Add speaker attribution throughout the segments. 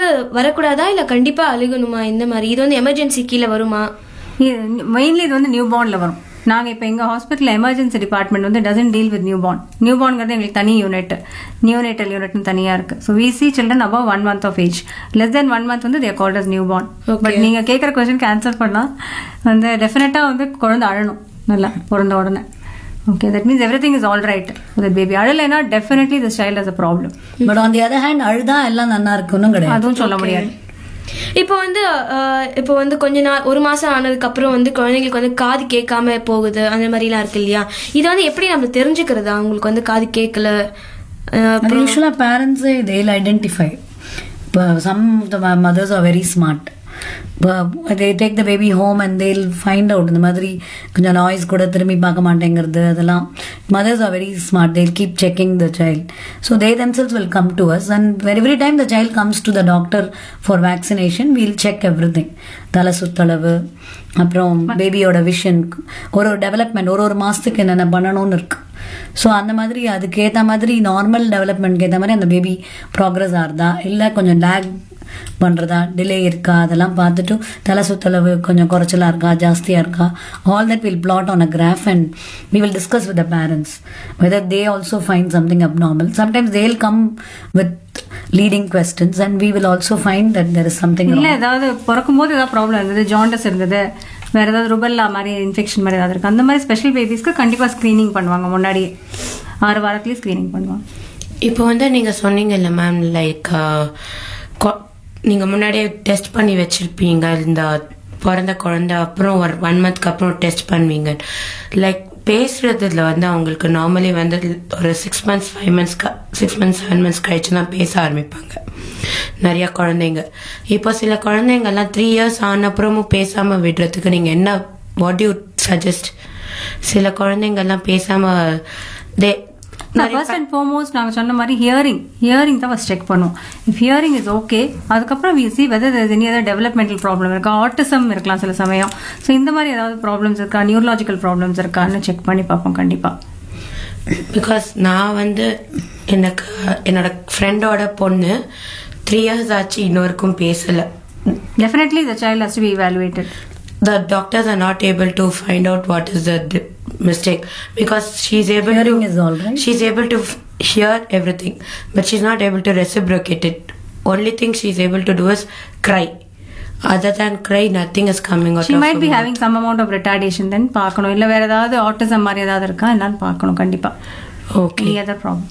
Speaker 1: வரக்கூடாதா இல்ல கண்டிப்பா அழுகணுமா இந்த மாதிரி இது வந்து எமர்ஜென்சி கீழே வருமா
Speaker 2: மெயின்லி இது வந்து நியூ பார்ன்ல வரும் நாங்கள் இப்போ எங்கள் ஹாஸ்பிட்டல் எமர்ஜென்சி டிபார்ட்மெண்ட் வந்து doesn't deal with new born new பார்ன்ங்கிறது எங்களுக்கு தனி யூனிட் நியூனேட்டல் யூனிட்னு தனியாக இருக்கு so we see children above one month of age less than one month வந்து they're called as new born but நீங்கள் கேட்குற கொஸ்டினுக்கு ஆன்சர் பண்ணால் வந்து டெஃபினட்டாக வந்து குழந்தை அழணும் நல்லா பிறந்த உடனே okay that means everything is all right that baby அழலைன்னா definitely this child has a problem
Speaker 3: but on the other hand அழுதா எல்லாம் நல்லா இருக்குன்னு கிடையாது
Speaker 2: அதுவும் சொல்ல முடியாது
Speaker 1: இப்போ வந்து அஹ், இப்போ வந்து கொஞ்ச நாள் ஒரு மாசம் ஆனதுக்கு அப்புறம் வந்து குழந்தைங்களுக்கு வந்து காது கேட்காம போகுது அந்த மாதிரிலாம் இருக்கு இல்லையா இது வந்து எப்படி நம்ம தெரிஞ்சுக்கிறதா அவங்களுக்கு வந்து காது கேட்கல அஹ்,
Speaker 3: அது யூஸ்வலாக பேரண்ட்ஸே தேல் ஐடென்டிஃபை இப்போ some of the mothers are very smart இப்போ they take the baby home and they'll find out இந்த மாதிரி கொஞ்சம் நாய்ஸ் கூட திரும்பி பார்க்க மாட்டேங்கிறது அதெல்லாம் mothers are very smart they'll keep checking the child so they themselves will come to us and every time the child comes to the doctor for vaccination we'll check everything தலை சுத்தளவு அப்புறம் பேபியோட vision ஒரு ஒரு development ஒரு ஒரு மாதத்துக்கு என்னென்ன பண்ணணும்னு இருக்கு ஸோ அந்த மாதிரி அதுக்கேற்ற மாதிரி நார்மல் டெவலப்மெண்ட்க்கு ஏற்ற மாதிரி அந்த பேபி ப்ராக்ரஸ் ஆகுதா இல்லை கொஞ்சம் லேக் பண்ணுறதா டிலே இருக்கா அதெல்லாம் பார்த்துட்டு தலை சுத்தளவு கொஞ்சம் குறைச்சலாக இருக்கா ஜாஸ்தியாக இருக்கா all that will plot on a graph and we will discuss with the parents whether they also find something abnormal sometimes they'll come with leading questions and we will also find that there is something
Speaker 2: இல்ல ஏதாவது பிறக்கும் போது ஏதாவது problem இருந்தது jaundice இருந்தது வேற ஏதாவது ருபல்லா மாதிரி இன்ஃபெக்ஷன் மாதிரி ஏதாவது இருக்கு அந்த மாதிரி ஸ்பெஷல் பேபிஸ்க்கு கண்டிப்பா ஸ்கிரீனிங் பண்ணுவாங்க முன்னாடியே ஆறு வாரத்துலயே ஸ்கிரீனிங் பண்ணுவாங்க
Speaker 4: இப்போ வந்து நீங்க சொன்னீங்கல்ல மேம் லைக் நீங்க முன்னாடியே டெஸ்ட் பண்ணி வச்சிருப்பீங்க இந்த பிறந்த குழந்தை அப்புறம் ஒரு ஒன் மந்த்க்கு அப்புறம் டெஸ்ட் பண்ணுவீங்க லைக் பேசுறதுல வந்து அவங்களுக்கு நார்மலி வந்து ஒரு six months five months six months seven months கழிச்சு தான் பேச ஆரம்பிப்பாங்க நிறைய குழந்தைங்க இப்போ சில குழந்தைங்கெல்லாம் த்ரீ இயர்ஸ் ஆன அப்புறமும் பேசாம விடுறதுக்கு நீங்க என்ன வாட் யூ சஜஸ்ட் சில குழந்தைங்கெல்லாம் பேசாம தே
Speaker 2: ஃபர்ஸ்ட் அண்ட் ஃபார்மோஸ்ட் நாங்க சொன்ன மாதிரி ஹியரிங் ஹியரிங் தான் ஃபர்ஸ்ட் செக் பண்ணுவோம் இஃப் ஹியரிங் இஸ் ஓகே அதுக்கப்புறம் we see whether any other developmental problem இருக்கா ஆட்டிசம் இருக்கலாம் சில சமயம் ஸோ இந்த மாதிரி ஏதாவது ப்ராப்ளம்ஸ் இருக்கா நியூரலாஜிக்கல் ப்ராப்ளம்ஸ் இருக்கான்னு செக் பண்ணி பார்ப்போம் கண்டிப்பா
Speaker 4: பிகாஸ் நான் வந்து எனக்கு என்னோட ஃப்ரெண்டோட பொண்ணு த்ரீ இயர்ஸ் ஆச்சு இன்னொருக்கும் பேசல
Speaker 2: definitely the child has to be evaluated
Speaker 4: the doctors are not able to find out what is the d- mistake because she's able
Speaker 3: Hearing
Speaker 4: to
Speaker 3: is all right.
Speaker 4: she's able to f- hear everything but she's not able to reciprocate it only thing she's able to do is cry other than cry nothing is coming out
Speaker 2: she
Speaker 4: of
Speaker 2: might
Speaker 4: her
Speaker 2: be
Speaker 4: mouth.
Speaker 2: Having some amount of retardation then பார்க்கணும் இல்ல வேற ஏதாவது autism மாதிரி ஏதாவது இருக்கா என்னன்னு பார்க்கணும் கண்டிப்பா
Speaker 4: okay
Speaker 2: any other problem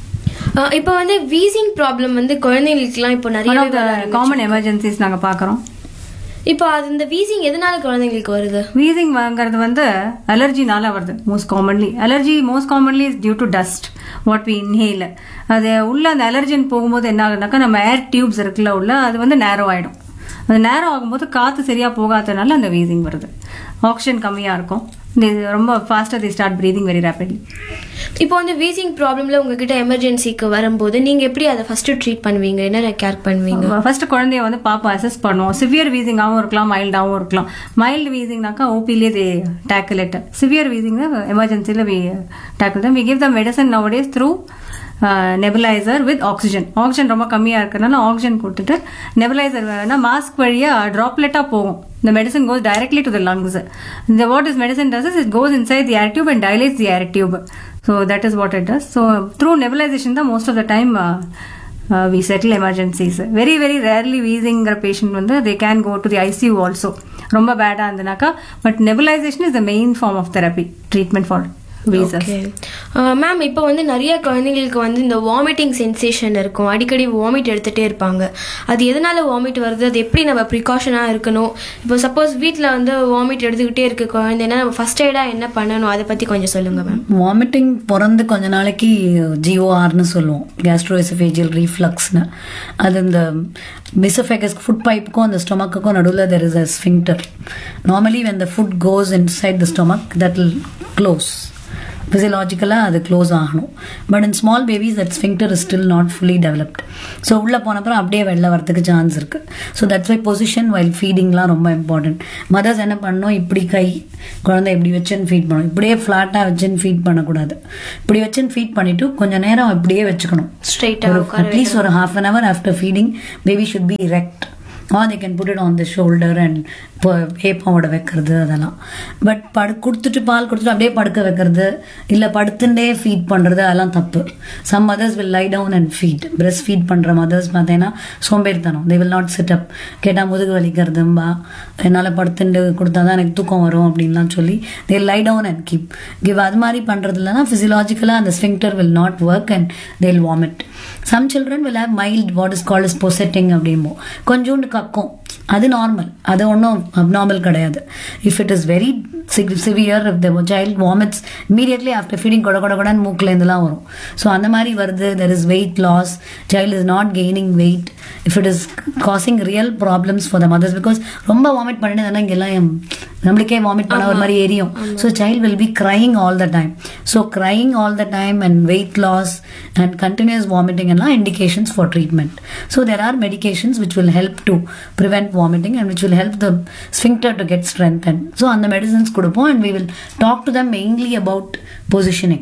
Speaker 1: ah, இப்போ வந்து வீசிங் ப்ராப்ளம் வந்து குழந்தைங்களுக்குலாம் இப்போ
Speaker 2: ஒன்
Speaker 1: நிறைய
Speaker 2: ஆஃப் த காமன் எமர்ஜென்சிஸ் நாங்க பார்க்கறோம்
Speaker 1: இப்போ அது இந்த வீசிங் எதனால குழந்தைங்களுக்கு வருது
Speaker 2: வீசிங் வாங்குறது வந்து அலர்ஜினால வருது most commonly allergy most commonly is due to dust what we inhale அது உள்ள அந்த அலர்ஜன் போகும்போது என்ன ஆகுதுனாக்கா நம்ம ஏர் டியூப்ஸ் இருக்குல்ல உள்ள அது வந்து நேரோ ஆயிடும் அது நேரோ ஆகும்போது காத்து சரியா போகாதனால அந்த வீசிங் வருது ஆக்சிஜன் கம்மியா இருக்கும் இது ரொம்ப ஃபாஸ்டா they start breathing very rapidly
Speaker 1: இப்போ வந்து வீசிங் ப்ராப்ளம்ல உங்ககிட்ட எமர்ஜென்சிக்கு வரும்போது நீங்க எப்படி அதை ஃபர்ஸ்ட் ட்ரீட் பண்ணுவீங்க என்ன கேர் பண்ணுவீங்க
Speaker 2: ஃபர்ஸ்ட் குழந்தைய வந்து பாப்பா அசஸ் பண்ணுவோம் சிவியர் வீசிங்காகவும் இருக்கலாம் மைல்டாகவும் இருக்கலாம் மைல்டு வீசிங்னாக்கா ஓபிலே they tackle it severe wheezing எமர்ஜென்சியில் வி டேக்கிள் தான் we give the medicine nowadays through nebuliser with oxygen oxygen ரொம்ப கம்மியாக இருக்கிறதுனால ஆக்சிஜன் கொடுத்துட்டு நெபுலைசர் வேணா மாஸ்க் வழியாக ட்ராப்லெட்டாக போகும் the medicine goes directly to the lungs. The what this medicine does is it goes inside the air tube and dilates the air tube. So that is what it does. So through nebulization, the most of the time uh, uh, we settle emergencies. Very very rarely wheezing patient வந்து they can go to the ICU also. ரொம்ப பேடா இருந்தனாக்கா but nebulization is the main form of therapy treatment for wheezers.
Speaker 1: Ma'am இப்போ வந்து நிறைய குழந்தைங்களுக்கு வந்து இந்த வாமிட்டிங் சென்சேஷன் இருக்கும் அடிக்கடி வாமிட் எடுத்துட்டே இருப்பாங்க அது எதனால வாமிட் வருது அது எப்படி நம்ம ப்ரிகாஷனாக இருக்கணும் இப்போ சப்போஸ் வீட்டில் வந்து வாமிட் எடுத்துக்கிட்டே இருக்கு குழந்தைன்னா நம்ம ஃபர்ஸ்ட் எய்டாக என்ன பண்ணணும் அதை பற்றி கொஞ்சம் சொல்லுங்க மேம்
Speaker 3: வாமிட்டிங் பிறந்து கொஞ்ச நாளைக்கு ஜிஓஆர்னு சொல்லுவோம் கேஸ்ட்ரோஎசபேஜியல் ரீஃப்ளக்ஸ்னு அது இந்த பிசோஃபேகஸ் ஃபுட் பைப்புக்கும் அந்த ஸ்டொமக்குக்கும் நடுவில் there is a sphincter normally when the food goes inside the stomach that will close ஃபிசியலாஜிக்கலாக அது க்ளோஸ் ஆகணும் but in small babies that sphincter is still not fully developed so உள்ளே போனப்புறம் அப்படியே வெளில வரதுக்கு சான்ஸ் இருக்குது so that's why position while ஃபீடிங்லாம் ரொம்ப இம்பார்ட்டன்ட் மதர்ஸ் என்ன பண்ணணும் இப்படி கை குழந்தை இப்படி வச்சுன்னு ஃபீட் பண்ணணும் இப்படியே ஃப்ளாட்டாக வச்சுன்னு ஃபீட் பண்ணக்கூடாது இப்படி வச்சுன்னு ஃபீட் பண்ணிவிட்டு கொஞ்சம் நேரம் இப்படியே வச்சுக்கணும்
Speaker 1: Straight-ஆ
Speaker 3: ஒரு
Speaker 1: உட்கார
Speaker 3: அட்லீஸ்ட் ஒரு half an hour after feeding baby should be erect or they can put it on the shoulder and இப்போ ஏப்பாவோட வைக்கிறது அதெல்லாம் பட் படு கொடுத்துட்டு பால் கொடுத்துட்டு அப்படியே படுக்க வைக்கிறது இல்லை படுத்துட்டே ஃபீட் பண்ணுறது அதெல்லாம் தப்பு some mothers will lie down and feed breast feed பண்ணுற மதர்ஸ் பார்த்தீங்கன்னா சோம்பேறித்தனம் they will not sit up கேட்டால் முதுகு வலிக்கிறதும்பா என்னால் படுத்துட்டு கொடுத்தா தான் எனக்கு தூக்கம் வரும் அப்படின்லாம் சொல்லி they lie down and keep give அது மாதிரி பண்ணுறது இல்லைனா ஃபிசியலாஜிக்கலாக அந்த sphincter will not work and they'll vomit some children will have mild what is called is posseting அப்படிம்போ கொஞ்சோண்டு கக்கும் அது நார்மல் அது ஒன்றும் அப்நார்மல் கிடையாது if it is very severe if the child vomits immediately after feeding கொட கொட கொடன்னு மூக்கிலேருந்துலாம் வரும் ஸோ அந்த மாதிரி வருது there is weight loss child is not gaining weight if it is causing real problems for the mothers because ரொம்ப vomit பண்ணிட்டு இங்கெல்லாம் எம் நம்மளுக்கே வாமிட் பண்ண ஒரு மாதிரி எரியும் so child will be crying all the time so crying all the time and weight loss and continuous vomiting எல்லாம் indications for treatment so there are medications which will help to prevent vomiting and which will help the sphincter to get strength and so அந்த medicines கொடுப்போம் and we will talk to them mainly about positioning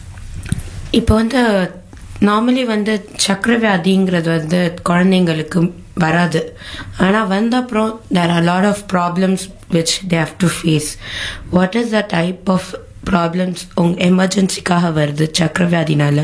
Speaker 4: இப்போ வந்து normally வந்து சக்கரவியாதிங்கிறது வந்து குழந்தைங்களுக்கு வராது ஆனால் வந்த அப்புறம் there are lot of problems which they have to face what is the type of problems உங்க எமர்ஜென்சிக்காக வருது சக்கரவியாதினால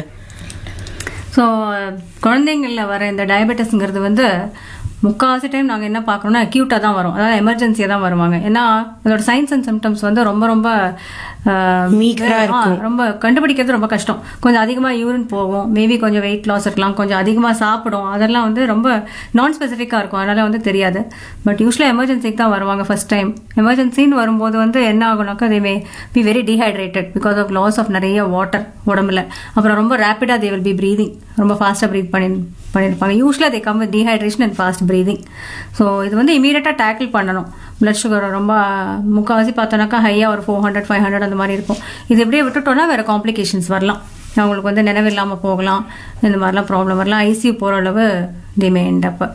Speaker 2: ஸோ குழந்தைங்களில் வர இந்த டயபெட்டிஸ்ங்கிறது வந்து முக்கால்வாசி டைம் நாங்கள் என்ன பார்க்குறோம்னா அக்யூட்டாக தான் வரும் அதாவது எமர்ஜென்சியாக தான் வருவாங்க ஏன்னா அதோட சைன்ஸ் அண்ட் சிம்டம்ஸ் வந்து ரொம்ப ரொம்ப ஆஹ்,
Speaker 4: Meager-ஆ
Speaker 2: ஆ,
Speaker 4: இருக்கும்.
Speaker 2: ரொம்ப கண்டுபிடிக்கிறது ரொம்ப கஷ்டம் கொஞ்சம் அதிகமாக யூரின் போகும் மேபி கொஞ்சம் வெயிட் லாஸ் இருக்கலாம் கொஞ்சம் அதிகமாக சாப்பிடும் அதெல்லாம் வந்து ரொம்ப நான் ஸ்பெசிஃபிக்காக இருக்கும் அதனால வந்து தெரியாது பட் யூஸ்வலாக எமர்ஜென்சிக்கு தான் வருவாங்க ஃபர்ஸ்ட் டைம் எமர்ஜென்சின்னு வரும்போது வந்து என்ன ஆகுனாக்கா they may be very dehydrated because of loss of நிறைய வாட்டர் உடம்புல அப்புறம் ரொம்ப ரேப்பிடாக தே வில் பி ப்ரீதிங் ரொம்ப ஃபாஸ்ட்டாக ப்ரீத் பண்ணி பண்ணியிருப்பாங்க யூஸ்வலாக they come with dehydration and fast breathing so இது வந்து இமீடியட்டாக டேக்கிள் பண்ணணும் பிளட் சுகர் ரொம்ப முக்கால்வாசி பார்த்தோன்னாக்கா ஹையாக ஒரு ஃபோர் ஹண்ட்ரட் ஃபைவ் ஹண்ட்ரட் அந்த மாதிரி இருக்கும் இது எப்படியே விட்டுட்டோம்னா வேறு காம்ப்ளிகேஷன்ஸ் வரலாம் அவங்களுக்கு வந்து நினைவு இல்லாமல் போகலாம் இந்த மாதிரிலாம் ப்ராப்ளம் வரலாம் ஐசியூ போகிற அளவு they may end up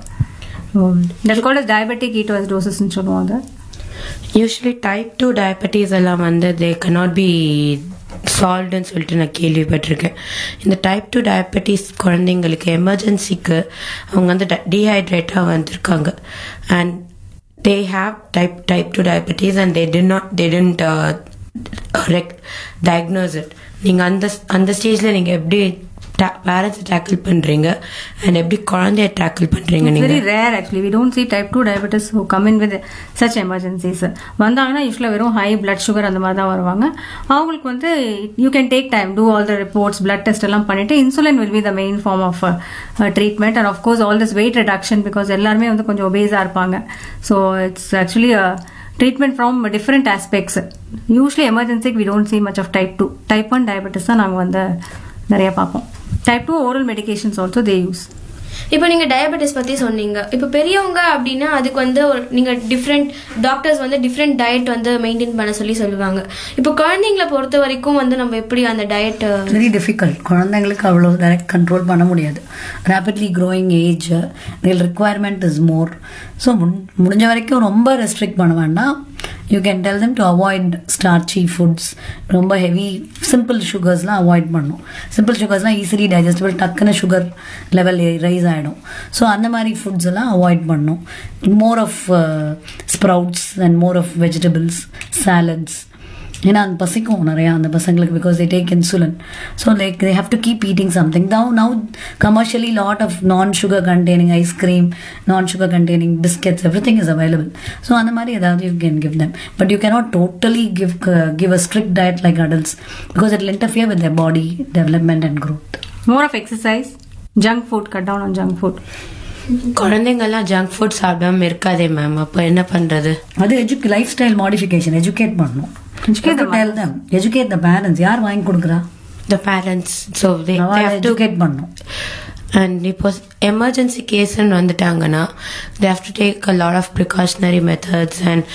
Speaker 2: that called diabetic கீட்டோசிடோசிஸ்ன்னு சொல்லுவாங்க
Speaker 4: யூஸ்வலி டைப் டூ டயபெட்டிஸ் எல்லாம் வந்து தே கனாட் பி சால்வ்டுன்னு சொல்லிட்டு நான் கேள்விப்பட்டிருக்கேன் இந்த டைப் டூ டயபெட்டிஸ் குழந்தைங்களுக்கு எமர்ஜென்சிக்கு அவங்க வந்து டீஹைட்ரேட்டாக வந்திருக்காங்க and they have type type two diabetes and they'd not they didn't diagnose it நீங்கள் அந்த அந்த ஸ்டேஜில் நீங்கள் எப்படி பேரண்ட்ஸை டேக்கிள் பண்ணுறீங்க அண்ட் எப்படி குழந்தைய டேக்கிள் பண்ணுறீங்க
Speaker 2: It's
Speaker 4: நீங்கள்
Speaker 2: very rare actually. We don't see type 2 diabetes who come in with such emergencies. வந்தாங்கன்னா யூஸ்வலாக வெறும் ஹை பிளட் சுகர் அந்த மாதிரி தான் வருவாங்க அவங்களுக்கு வந்து you can take time do all the reports blood test எல்லாம் பண்ணிட்டு insulin will be the main form of treatment and of course all this weight reduction because எல்லாருமே வந்து கொஞ்சம் ஒபேஸாக இருப்பாங்க so it's actually treatment from different aspects usually எமர்ஜென்சிக்கு we don't see much of type two type one diabetes தான் நாங்கள் வந்து நிறைய பார்ப்போம் type two oral medications also they use
Speaker 1: இப்போ நீங்க டயபெட்டிஸ் பத்தி சொன்னீங்க இப்போ பெரியவங்க அப்படின்னா அதுக்கு வந்து ஒரு- நீங்க டிஃப்ரெண்ட் டாக்டர்ஸ் வந்து டிஃப்ரெண்ட் டயட் வந்து மெயின்டைன் பண்ண சொல்லி சொல்லுவாங்க இப்போ குழந்தைங்களை பொறுத்த வரைக்கும் வந்து நம்ம எப்படி அந்த டயட்
Speaker 3: வெரி டிஃபிகல்ட் குழந்தைங்களுக்கு அவ்வளோ டைரக்ட் கண்ட்ரோல் பண்ண முடியாது ரேபிட்லி க்ரோயிங் ஏஜ் இதில் ரிக்குவயர்மெண்ட் இஸ் மோர் ஸோ முடிஞ்ச வரைக்கும் ரொம்ப ரெஸ்ட்ரிக்ட் பண்ண வேண்டாம் you can tell them to avoid starchy foods ரொம்ப ஹெவி சிம்பிள் சுகர்ஸ்லாம் அவாய்ட் பண்ணும் சிம்பிள் சுகர்ஸ்லாம் ஈஸிலி டைஜஸ்டபிள் டக்குன்னு சுகர் லெவல் ரைஸ் ஆகிடும் ஸோ அந்த மாதிரி ஃபுட்ஸ் எல்லாம் அவாய்ட் பண்ணும் more of sprouts and more of vegetables salads ஏன்னா அந்த பசிக்கும் நிறையா அந்த பசங்களுக்கு because they take insulin so like they have to keep eating something now now commercially lot of non sugar containing ice cream non sugar containing biscuits everything is available so அந்த மாதிரி ஏதாவது you can give them but you cannot totally give give a strict diet like adults because it will interfere with their body development and growth
Speaker 2: more of exercise junk food cut down on junk food
Speaker 4: குழந்தைங்கெல்லாம் junk food சாப்பிடாம இருக்காதே ma'am அப்போ என்ன பண்றது
Speaker 3: அது எஜுக் lifestyle modification educate பண்ணணும்
Speaker 2: Educate the
Speaker 3: tell them educate the parents யார் வாங்கி கொடுக்குறா
Speaker 4: the parents so they have to
Speaker 3: educate பண்ணணும்
Speaker 4: அண்ட் இப்போ எமர்ஜென்சி கேஸ்ன்னு வந்துட்டாங்கன்னா they have to take a lot of precautionary methods and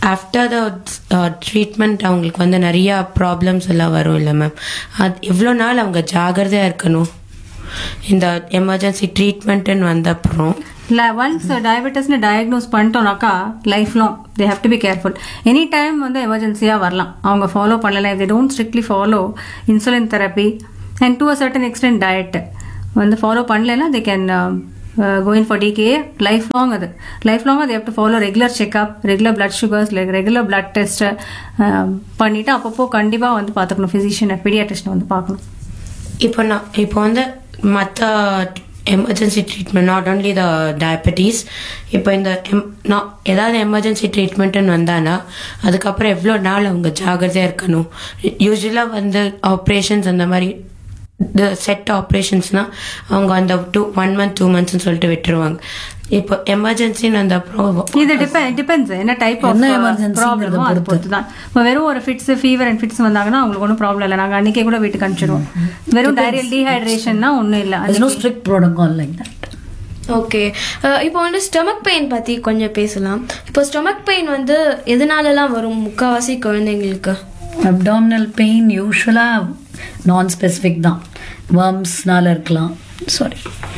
Speaker 4: after the treatment அவங்களுக்கு வந்து நிறைய ப்ராப்ளம்ஸ் எல்லாம் வரும் இல்லை மேம் அது எவ்வளோ நாள் அவங்க ஜாகிரதையாக இருக்கணும் இந்த எமர்ஜென்சி ட்ரீட்மெண்ட்டுன்னு வந்த அப்புறம்
Speaker 2: ஒன்ஸ் டயபெட்டிஸ்னு டயக்னோஸ் பண்ணிட்டோம்னாக்கா life long they have to be careful any time வந்து எமர்ஜென்சியாக வரலாம் அவங்க ஃபாலோ பண்ணல they don't strictly follow insulin therapy and to a certain extent diet வந்து ஃபாலோ பண்ணலைன்னா they can going for DK life long அது life long அது have to follow regular checkup regular blood sugars regular blood test பண்ணிட்டு அப்பப்போ கண்டிப்பாக வந்து பார்த்துக்கணும் ஃபிசிஷியனை பீடியாட்ரிஷனை வந்து பார்க்கணும்
Speaker 4: இப்போ நான் இப்போ வந்து மற்ற emergency treatment not only the diabetes இப்போ இந்த em- நான் ஏதாவது எமர்ஜென்சி ட்ரீட்மெண்ட்டுன்னு வந்தானா அதுக்கப்புறம் எவ்வளோ நாள் அவங்க ஜாகிரதையாக இருக்கணும் யூஸ்வலாக வந்து ஆப்ரேஷன்ஸ் அந்த மாதிரி இந்த செட் ஆப்ரேஷன்ஸ்னால் அவங்க அந்த டூ ஒன் மந்த் டூ மந்த்ஸ்னு சொல்லிட்டு விட்டுருவாங்க இப்போ எமர்ஜென்சின்னு வந்த அப்புறம்
Speaker 2: இது டிபெண்ட் டிபெண்ட்ஸ் என்ன டைப் ஆஃப்
Speaker 3: என்ன emergency
Speaker 2: ப்ராப்ளமோ
Speaker 3: ங்கிறத
Speaker 2: அது
Speaker 3: பொறுத்து.
Speaker 2: பொறுத்து தான் இப்போ வெறும் ஒரு ஃபிட்ஸ் ஃபீவர் அண்ட் ஃபிட்ஸ் வந்தாங்கன்னா அவங்களுக்கு ஒன்றும் ப்ராப்ளம் இல்லை நாங்கள் அன்னைக்கே கூட வீட்டுக்கு அனுப்பிச்சிடுவோம் வெறும் டைரியல் டீஹைட்ரேஷன்னா ஒன்றும் இல்லை
Speaker 3: There's no strict protocol like that.
Speaker 1: Okay இப்போ வந்து ஸ்டொமக் பெயின் பற்றி கொஞ்சம் பேசலாம் இப்போ ஸ்டொமக் பெயின் வந்து எதனாலலாம் வரும் முக்கால்வாசி குழந்தைங்களுக்கு
Speaker 3: அப்டாமினல் பெயின் யூஸ்வலாக நான் ஸ்பெசிஃபிக் தான் வேர்ம்ஸ்னால இருக்கலாம் சாரி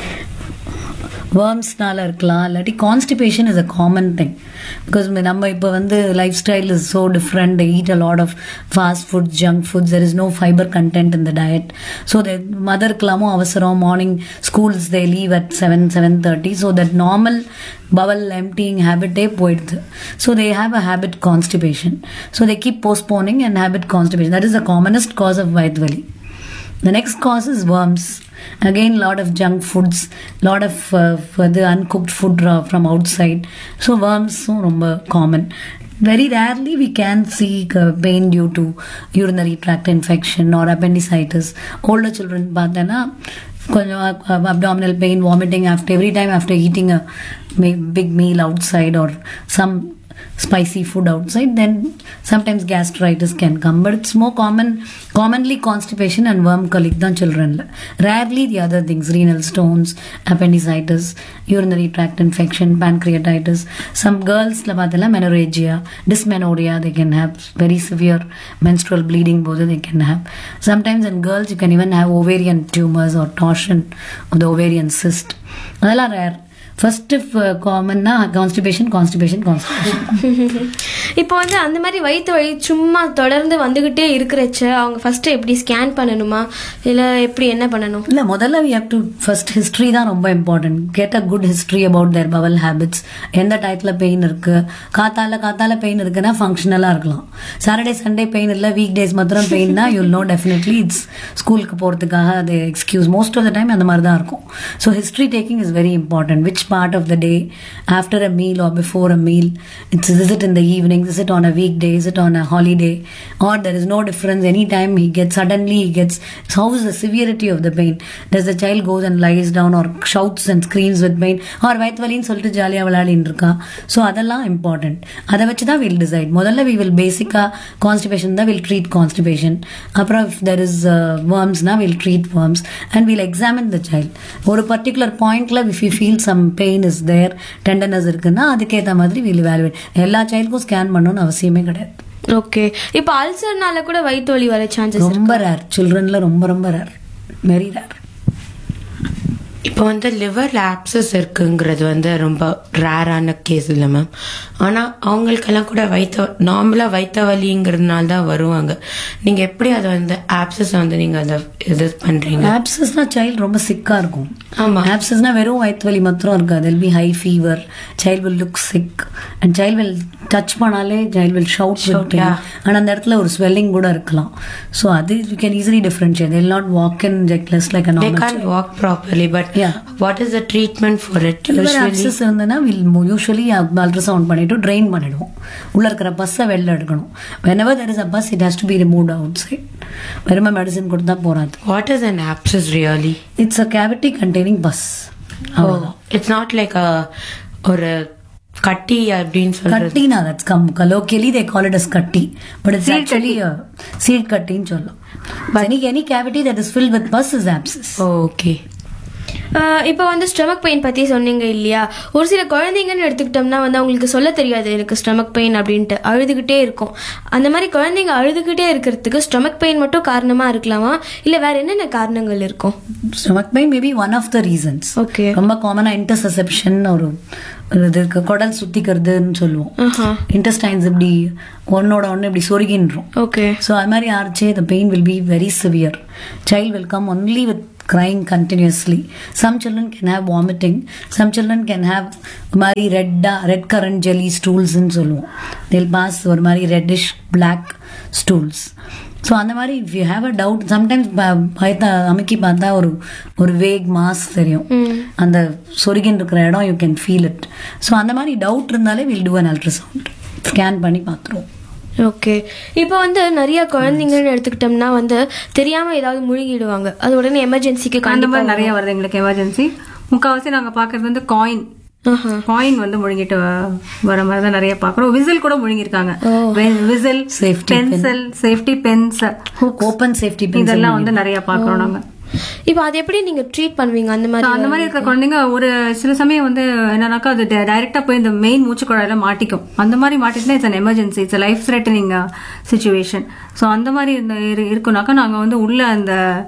Speaker 3: வேர்ம்ஸ்னால இருக்கலாம் இல்லாட்டி constipation is a common thing because நம்ம இப்போ வந்து லைஃப் ஸ்டைல் is so different eat a lot of fast food junk foods there is no fibre content in the diet so that மதருக்கெல்லாமும் அவசரம் morning schools they leave at seven seven thirty so that normal bowel emptying habitே போயிடுது so they have a habit constipation so they keep postponing and habit constipation that is the commonest cos of வயிற்றுவலி The next cause is worms. Again, lot of junk foods, lot of uh, the uncooked food raw from outside. So worms so ரொம்ப common. Very rarely we can see uh, pain due to urinary tract infection or appendicitis. Older children பார்த்தேன்னா கொஞ்சம் abdominal pain, vomiting after every time after eating a ma- big meal outside or some spicy food outside then sometimes gastritis can come but it's more common commonly constipation and worm colic than children rarely the other things renal stones appendicitis urinary tract infection pancreatitis some girls la pathela menorrhagia dysmenorrhea they can have very severe menstrual bleeding both they can have sometimes in girls you can even have ovarian tumors or torsion of the ovarian cyst அதெல்லாம் rare first காமன்னா constipation constipation constipation
Speaker 1: இப்போ வந்து அந்த மாதிரி வயிற்று வலி சும்மா தொடர்ந்து வந்துகிட்டே இருக்கிறச்ச அவங்க ஃபர்ஸ்ட் எப்படி ஸ்கேன் பண்ணணுமா இல்லை எப்படி என்ன பண்ணணும்
Speaker 3: இல்ல முதல்ல we have to first history தான் ரொம்ப important get a good history about their bowel habits எந்த டயத்துல பெயின் இருக்கு காத்தால காத்தால பெயின் இருக்குன்னா ஃபங்க்ஷனலா இருக்கலாம் சாட்டர்டே சண்டே பெயின் இல்ல வீக் டேஸ் மாத்திரம் பெயின்னா யூல் நோ டெஃபினெட்லி இட்ஸ் ஸ்கூலுக்கு போறதுக்காக அது excuse most of the time அந்த மாதிரி தான் இருக்கும் so history taking is very important which part of the day after a meal or before a meal it's is it in the evening is it on a weekday is it on a holiday or there is no difference any time he get suddenly he gets how is the severity of the pain does the child goes and lies down or shouts and screams with pain or வயிற்றுவலின்னு சொல்லிட்டு ஜாலியாக விளையாடின்னு இருக்கா so அதெல்லாம் important அதை வச்சு தான் will decide முதல்ல we will பேசிக்காக கான்ஸ்டிபேஷன் தான் வில் ட்ரீட் கான்ஸ்டிபேஷன் அப்புறம் இஃப் தெர் இஸ் வேர்ம்ஸ்னா will treat worms and will examine the child ஒரு பர்டிகுலர் பாயிண்ட்ல if you feel some pain is there tenderness இருக்குன்னா அதுக்கேற்ற மாதிரி வில் வேல்யூவேட் எல்லா சைல்டுக்கும் ஸ்கேன் பண்ணணும்னு அவசியமே கிடையாது
Speaker 1: ஓகே இப்போ அல்சர்னால கூட வயிற்று வலி வர சான்சஸ்
Speaker 3: ரொம்ப ரேர் சில்ட்ரன்ல ரொம்ப ரொம்ப ரேர் வெரி ரேர்
Speaker 4: இப்போ வந்து லிவர் ஆப்சஸ் இருக்குங்கிறது வந்து ரொம்ப ரேரான கேஸ் இல்லை மேம் ஆனால் அவங்களுக்கெல்லாம் கூட வைத்த நார்மலாக வைத்த வலிங்கிறதுனால தான் வருவாங்க நீங்கள் எப்படி அதை வந்து ஆப்சஸ் வந்து நீங்கள் அதை இது பண்ணுறீங்க
Speaker 3: ஆப்சஸ்னா சைல்டு ரொம்ப சிக்கா இருக்கும்
Speaker 4: ஆமா.
Speaker 3: ஆப்சஸ்னா வெறும் வயிற்று வலி மாத்திரம் இருக்காது will be high fever child will look sick and child will touch பண்ணாலே child will shout
Speaker 4: Shout, yeah.
Speaker 3: ஆனால் அந்த இடத்துல ஒரு ஸ்வெல்லிங் கூட இருக்கலாம் ஸோ அது you can easily differentiate they'll not walk in ஜெக்லெஸ் like a
Speaker 4: they
Speaker 3: normal
Speaker 4: can't walk properly but
Speaker 3: Yeah.
Speaker 4: what is the treatment for it
Speaker 3: liver
Speaker 4: usually
Speaker 3: abscess இருந்ததுன்னா will usually ultrasound பண்ணிட்டு drain பண்ணிடுவோம் உள்ள இருக்கிற பஸ்ஸை வெளில எடுக்கணும் whenever there is a bus it has to be removed outside வெறுமை medicine கொடுத்தா போறாது
Speaker 4: what is an abscess really
Speaker 3: it's a cavity containing pus
Speaker 4: oh it's not like a ஒரு கட்டி அப்படின்னு சொல்றது
Speaker 3: கட்டினா that's come colloquially they call it as கட்டி but it's actually a seed கட்டின்னு சொல்லும் but any any cavity that is filled with pus is abscess
Speaker 4: okay
Speaker 1: இப்போ வந்து ஸ்டொமக் பெயின் பற்றி சொன்னீங்க இல்லையா ஒரு சில குழந்தைங்கன்னு எடுத்துக்கிட்டோம்னா வந்து அவங்களுக்கு சொல்ல தெரியாது எனக்கு ஸ்டொமக் பெயின் அப்படின்ட்டு அழுதுகிட்டே இருக்கும் அந்த மாதிரி குழந்தைங்க அழுதுகிட்டே இருக்கிறதுக்கு ஸ்டொமக் பெயின் மட்டும் காரணமாக இருக்கலாமா இல்லை வேற என்னென்ன காரணங்கள் இருக்கும்
Speaker 3: stomach pain maybe one of the reasons
Speaker 1: okay
Speaker 3: ரொம்ப காமனாக இன்டர்செப்ஷன் ஒரு ஒரு இது இருக்கு குடல் சுத்திக்கிறதுன்னு சொல்லுவோம்
Speaker 1: ஆஹா
Speaker 3: இன்டெஸ்டைன்ஸ் இப்படி ஒன்னோட ஒன்று இப்படி சொருகின்றோம்
Speaker 1: ஓகே
Speaker 3: ஸோ அது மாதிரி ஆர்ச்சே the pain will be very severe child will come only with crying continuously some children can have vomiting some children can have ஒரு மாதிரி ரெட்டா ரெட் கரண்ட் ஜெல்லி ஸ்டூல்ஸ்ன்னு சொல்லுவோம் தில் பாஸ் ஒரு மாதிரி ரெட்டிஷ் பிளாக் ஸ்டூல்ஸ் ஸோ அந்த மாதிரி if you have a doubt sometimes பயத்தா அமுக்கி பார்த்தா ஒரு ஒரு வேக் மாஸ் தெரியும் அந்த சொருகின் இருக்கிற இடம் you can feel it so அந்த மாதிரி டவுட் இருந்தாலே will do an ultrasound scan பண்ணி பார்த்துருவோம்
Speaker 1: ஓகே இப்போ வந்து நிறைய குழந்தைங்கன்னு எடுத்துக்கிட்டோம்னா வந்து தெரியாம ஏதாவது முழுகிடுவாங்க அது உடனே எமர்ஜென்சிக்கு
Speaker 2: அந்த
Speaker 1: கண்டிப்பா
Speaker 2: மாதிரி நிறைய வருது எங்களுக்கு எமர்ஜென்சி முக்கால்வாசி நாங்க பாக்குறது வந்து காயின்
Speaker 1: ஆஹா
Speaker 2: காயின் வந்து முழுங்கிட்டு வ- வர மாதிரி தான் நிறைய பாக்குறோம் விசில் கூட முழுங்கிருக்காங்க whistle
Speaker 3: Safety pin.
Speaker 2: Pencil safety pins
Speaker 3: open safety
Speaker 2: இதெல்லாம் வந்து நிறைய பாக்குறோம் நாங்க
Speaker 1: இப்போ அது எப்படி நீங்க ட்ரீட் பண்ணுவீங்க அந்த
Speaker 2: So,
Speaker 1: மாதிரி
Speaker 2: அந்த மாதிரி இருக்கிற குழந்தைங்க ஒரு சில சமயம் வந்து என்னன்னாக்கா அது டைரக்டா போய் இந்த மெயின் மூச்சு குழாயில மாட்டிக்கும் அந்த மாதிரி மாட்டிட்டுனா it's an emergency it's life threatening situation so அந்த மாதிரி இந்த இரு- இருக்குனாக்கா நாங்க வந்து உள்ள அந்த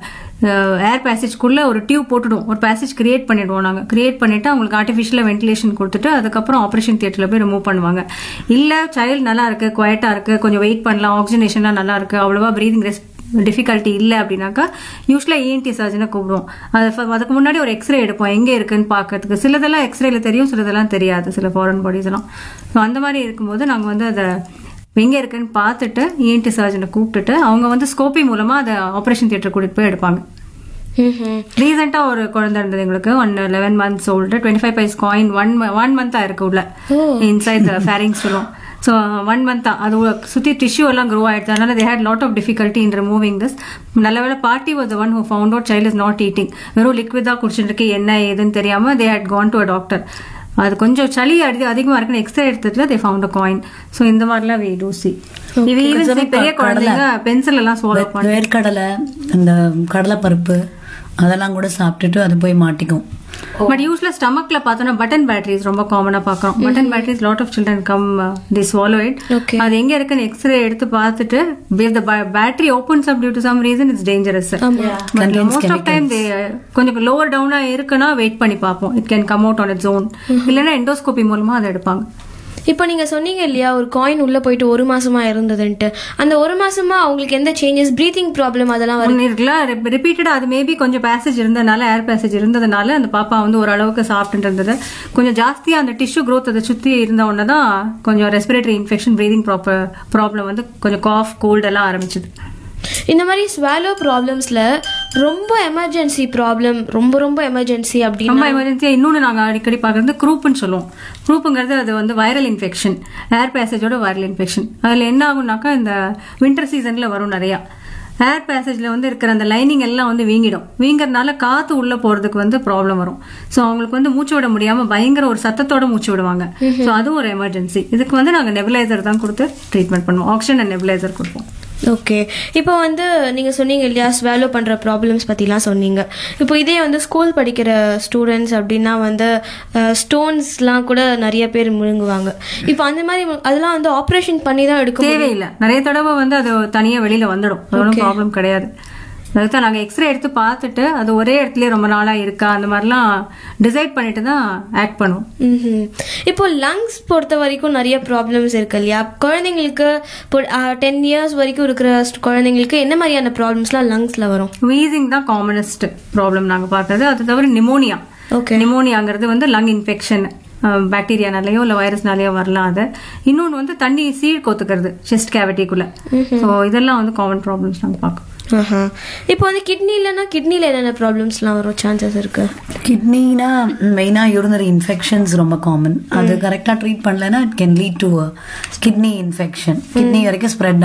Speaker 2: ஏர் பேசேஜ்க்குள்ள ஒரு டியூப் போட்டுடுவோம் ஒரு பேசேஜ் கிரியேட் பண்ணிடுவோம் நாங்க கிரியேட் பண்ணிட்டு அவங்களுக்கு ஆர்டிஃபிஷியலாக வென்டிலேஷன் கொடுத்துட்டு அதுக்கப்புறம் ஆப்ரேஷன் தியேட்டர்ல போய் ரிமூவ் பண்ணுவாங்க இல்ல சைல்டு நல்லா இருக்கு குவைட்டா இருக்கு கொஞ்சம் வெயிட் பண்ணலாம் ஆக்சிஜனேஷன்லாம் நல்லா இருக்கு அவ்வளவா பிரீதிங் ரெஸ்ட் டிஃபிகல்ட்டி இல்லை அப்படின்னாக்கா யூஸ்வலாக இஎன்டி சர்ஜனை கூப்பிடுவோம் அது ஃப- அதுக்கு முன்னாடி ஒரு எக்ஸ்ரே எடுப்போம் எங்கே இருக்குன்னு பார்க்கறதுக்கு சிலதெல்லாம் எக்ஸ்ரேல தெரியும் சிலதெல்லாம் தெரியாது சில ஃபாரின் பாடிஸ் எல்லாம் ஸோ அந்த மாதிரி இருக்கும்போது நாங்கள் வந்து அதை எங்கே இருக்குன்னு பார்த்துட்டு இஎன்டி சர்ஜனை கூப்பிட்டுட்டு அவங்க வந்து ஸ்கோப்பி மூலமாக அதை ஆப்ரேஷன் தியேட்டர் கூட்டிட்டு போய் எடுப்பாங்க
Speaker 1: ம்ஹும்.
Speaker 2: ரீசெண்டாக ஒரு குழந்தை இருந்தது எங்களுக்கு one eleven months old twenty five paise coin one one மந்த்தாக இருக்கு உள்ள இன்சைட் த ஃபேரிங் சொல்லுவோம் ஸோ ஒன் மந்த் தான் அது உ- சுத்தி டிஷ்யூ எல்லாம் க்ரோ ஆயிடுது அதனால they had lot of difficulty in removing this நல்ல வேலை party was one who found out child is not eating வெறும் லிக்விதாக குடிச்சிட்டு இருக்கு என்ன ஏதுன்னு தெரியாம they had gone to a doctor அது கொஞ்சம் சளி அடி அதிகமா இருக்குன்னு எக்ஸ்ரே எடுத்ததுல they found a coin so இந்த மாதிரிலாம் வி டூ சி ஈவன் பெரிய குழந்தைங்க பென்சில் எல்லாம் சோலோ பண்ணி
Speaker 3: வேர்க்கடலை அந்த கடலைப்பருப்பு அதெல்லாம் கூட சாப்பிட்டுட்டு அது போய் மாட்டிக்கும்
Speaker 2: பட் யூஸ்வலா ஸ்டமக்ல பார்த்தோம்னா பட்டன் பேட்டரிஸ் ரொம்ப காமனா பாக்குறோம் button batteries lot of children come the swallow it
Speaker 1: Okay.
Speaker 2: அது எங்க இருக்குன்னு எக்ஸ்ரே எடுத்து பார்த்துட்டு if the ba- battery opens up due to some reason it's dangerous but
Speaker 3: Contains
Speaker 2: most of time they கொஞ்சம் lower டவுனா இருக்குன்னா வெயிட் பண்ணி பார்ப்போம் it can come out on it's own இல்லைன்னா எண்டோஸ்கோபி மூலமா அதை எடுப்பாங்க
Speaker 1: இப்போ நீங்க சொன்னீங்க இல்லையா ஒரு காயின் உள்ள போயிட்டு ஒரு மாசமா இருந்ததுன்ட்டு அந்த ஒரு மாசமா அவங்களுக்கு எந்த சேஞ்சஸ் பிரீத்திங் ப்ராப்ளம் அதெல்லாம் வரும்
Speaker 2: ஒன்று இருக்குல்ல ரிப்பீட்டடா அது மேபி கொஞ்சம் பேசேஜ் இருந்ததுனால ஏர் பேசேஜ் இருந்ததுனால அந்த பாப்பா வந்து ஓரளவுக்கு சாப்பிட்டு இருந்தது கொஞ்சம் ஜாஸ்தியா அந்த டிஷ்யூ growth அதை சுத்தி இருந்த உடனே தான் கொஞ்சம் respiratory infection breathing proper problem வந்து கொஞ்சம் காஃப் கோல்ட் எல்லாம் ஆரம்பிச்சது
Speaker 1: இந்த மாதிரி ஸ்வாலோ ப்ராப்ளம்ஸ்ல ரொம்ப எமர்ஜென்சி ப்ராப்ளம் ரொம்ப ரொம்ப எமர்ஜென்சி அப்படின்னு
Speaker 2: ரொம்ப எமர்ஜென்சியா இன்னொன்று நாங்கள் அடிக்கடி பார்க்கறது குரூப்னு சொல்லுவோம் குரூப்புங்கிறது அது வந்து வைரல் இன்ஃபெக்ஷன் ஏர் பேசேஜோட வைரல் இன்ஃபெக்ஷன் அதில் என்ன ஆகும்னாக்கா இந்த வின்டர் சீசன்ல வரும் நிறையா ஏர் பேசேஜ்ல வந்து இருக்கிற அந்த லைனிங் எல்லாம் வந்து வீங்கிடும் வீங்கறதுனால காத்து உள்ள போறதுக்கு வந்து ப்ராப்ளம் வரும் ஸோ அவங்களுக்கு வந்து மூச்சு விட முடியாம பயங்கர ஒரு சத்தத்தோட மூச்சு விடுவாங்க ஸோ அதுவும் ஒரு எமர்ஜென்சி இதுக்கு வந்து நாங்கள் நெபிலைசர் தான் கொடுத்து ட்ரீட்மெண்ட் பண்ணுவோம் ஆக்சிஜன் அண்ட் நெபிலைசர் கொடுப்போம்
Speaker 1: ஓகே இப்போ வந்து நீங்க சொன்னீங்க இல்லையா ஸ்வாலோ பண்ற ப்ராப்ளம்ஸ் பத்திலாம் சொன்னீங்க இப்போ இதே வந்து ஸ்கூல் படிக்கிற ஸ்டூடெண்ட்ஸ் அப்படின்னா வந்து ஸ்டோன்ஸ்லாம் கூட நிறைய பேர் முழுங்குவாங்க இப்போ அந்த மாதிரி மு- அதெல்லாம் வந்து ஆப்ரேஷன் பண்ணி தான் எடுக்க முடியும்.
Speaker 2: தேவையில்லை நிறைய தடவை வந்து அது தனியா வெளியில வந்துடும் அது ஒன்றும் ப்ராப்ளம் கிடையாது அதுதான் நாங்கள் எக்ஸ்ரே எடுத்து பார்த்துட்டு அது ஒரே இடத்துலயே ரொம்ப நாளா இருக்கா அந்த மாதிரிலாம் டிசைட் பண்ணிட்டு தான் ஆக்ட் பண்ணுவோம்
Speaker 1: ம்ஹும். இப்போ லங்ஸ் பொறுத்த வரைக்கும் நிறைய ப்ராப்ளம்ஸ் இருக்கு இல்லையா குழந்தைங்களுக்கு இப்போ டென் இயர்ஸ் வரைக்கும் இருக்கிற st- குழந்தைங்களுக்கு என்ன மாதிரியான ப்ராப்ளம்ஸ்லாம் லங்ஸ்ல வரும்
Speaker 2: வீசிங் தான் காமனஸ்ட் ப்ராப்ளம் நாங்கள் பார்க்கறது அது தவிர நிமோனியா
Speaker 1: ஓகே
Speaker 2: நிமோனியாங்கிறது வந்து லங் இன்ஃபெக்ஷன் பாக்டீரியானாலேயோ இல்லை வைரஸ்னாலேயோ வரலாம் அது இன்னொன்று வந்து தண்ணி சீழ் கோத்துக்கிறது செஸ்ட் கேவிட்டிக்குள்ள ஸோ இதெல்லாம் வந்து காமன் ப்ராப்ளம்ஸ் நாங்கள் பார்க்கோம்
Speaker 1: ஆஹா. இப்போ வந்து கிட்னி இல்லைன்னா கிட்னில என்னென்ன ப்ராப்ளம்ஸ்லாம் வரும் சான்சஸ் இருக்கு
Speaker 3: கிட்னினா மெயினாக யூரினரி இன்ஃபெக்ஷன்ஸ் ரொம்ப காமன் அது கரெக்டாக ட்ரீட் பண்ணலன்னா it can lead to kidney infection kidney வரைக்கும் ஸ்ப்ரெட் ஆகிடும்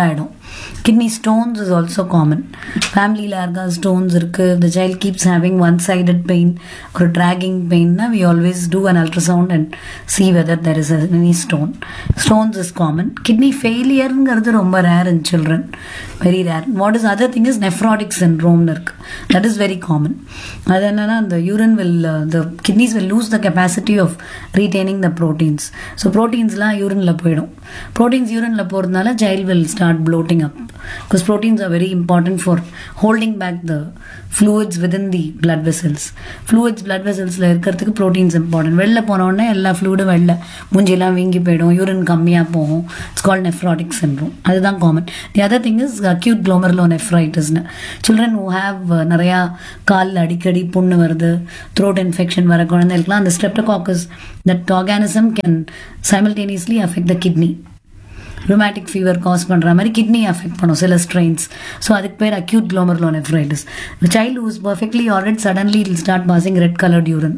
Speaker 3: kidney stones is also common ஃபேமிலியில் யாருக்கா ஸ்டோன்ஸ் இருக்குது the child keeps having one sided pain ஒரு ட்ராகிங் பெயின்னா we always do an ultrasound and see whether there is any stone stones is common kidney ஃபெயிலியருங்கிறது ரொம்ப rare in children very rare what is other thing is nephrotic சின்ரோம்னு இருக்கு that is very common அது என்னன்னா அந்த urine will the kidneys will lose the capacity of retaining the proteins so ப்ரோட்டீன்ஸ்லாம் யூரினில் போயிடும் ப்ரோட்டீன்ஸ் யூரினில் போகிறதுனால child will start bloating up because proteins are very important for holding back the fluids within the blood vessels fluids blood வெசல்ஸில் இருக்கிறதுக்கு proteins important வெளில போனோடனே எல்லா ஃப்ளூயிடும் வெளில மூஞ்சியெல்லாம் வீங்கி போயிடும் யூரின் கம்மியாக போகும் இட்ஸ் கால் நெஃப்ராட்டிக் சின்ரோம் அதுதான் common the other thing is acute க்ளோமர்லோ நெஃப்ரைட்டிஸ்னு சில்ட்ரன் ஹூ ஹேவ் நிறையா காலில் அடிக்கடி புண்ணு வருது த்ரோட் இன்ஃபெக்ஷன் வர குழந்தைகளுக்குலாம் அந்த streptococcus that organism can simultaneously affect the kidney rheumatic fever cause பண்ணுற மாதிரி கிட்னி அஃபெக்ட் பண்ணும் சில ஸ்ட்ரெயின்ஸ் ஸோ அதுக்கு பேர் acute glomerulonephritis child whose perfectly already suddenly ill start passing red coloured urine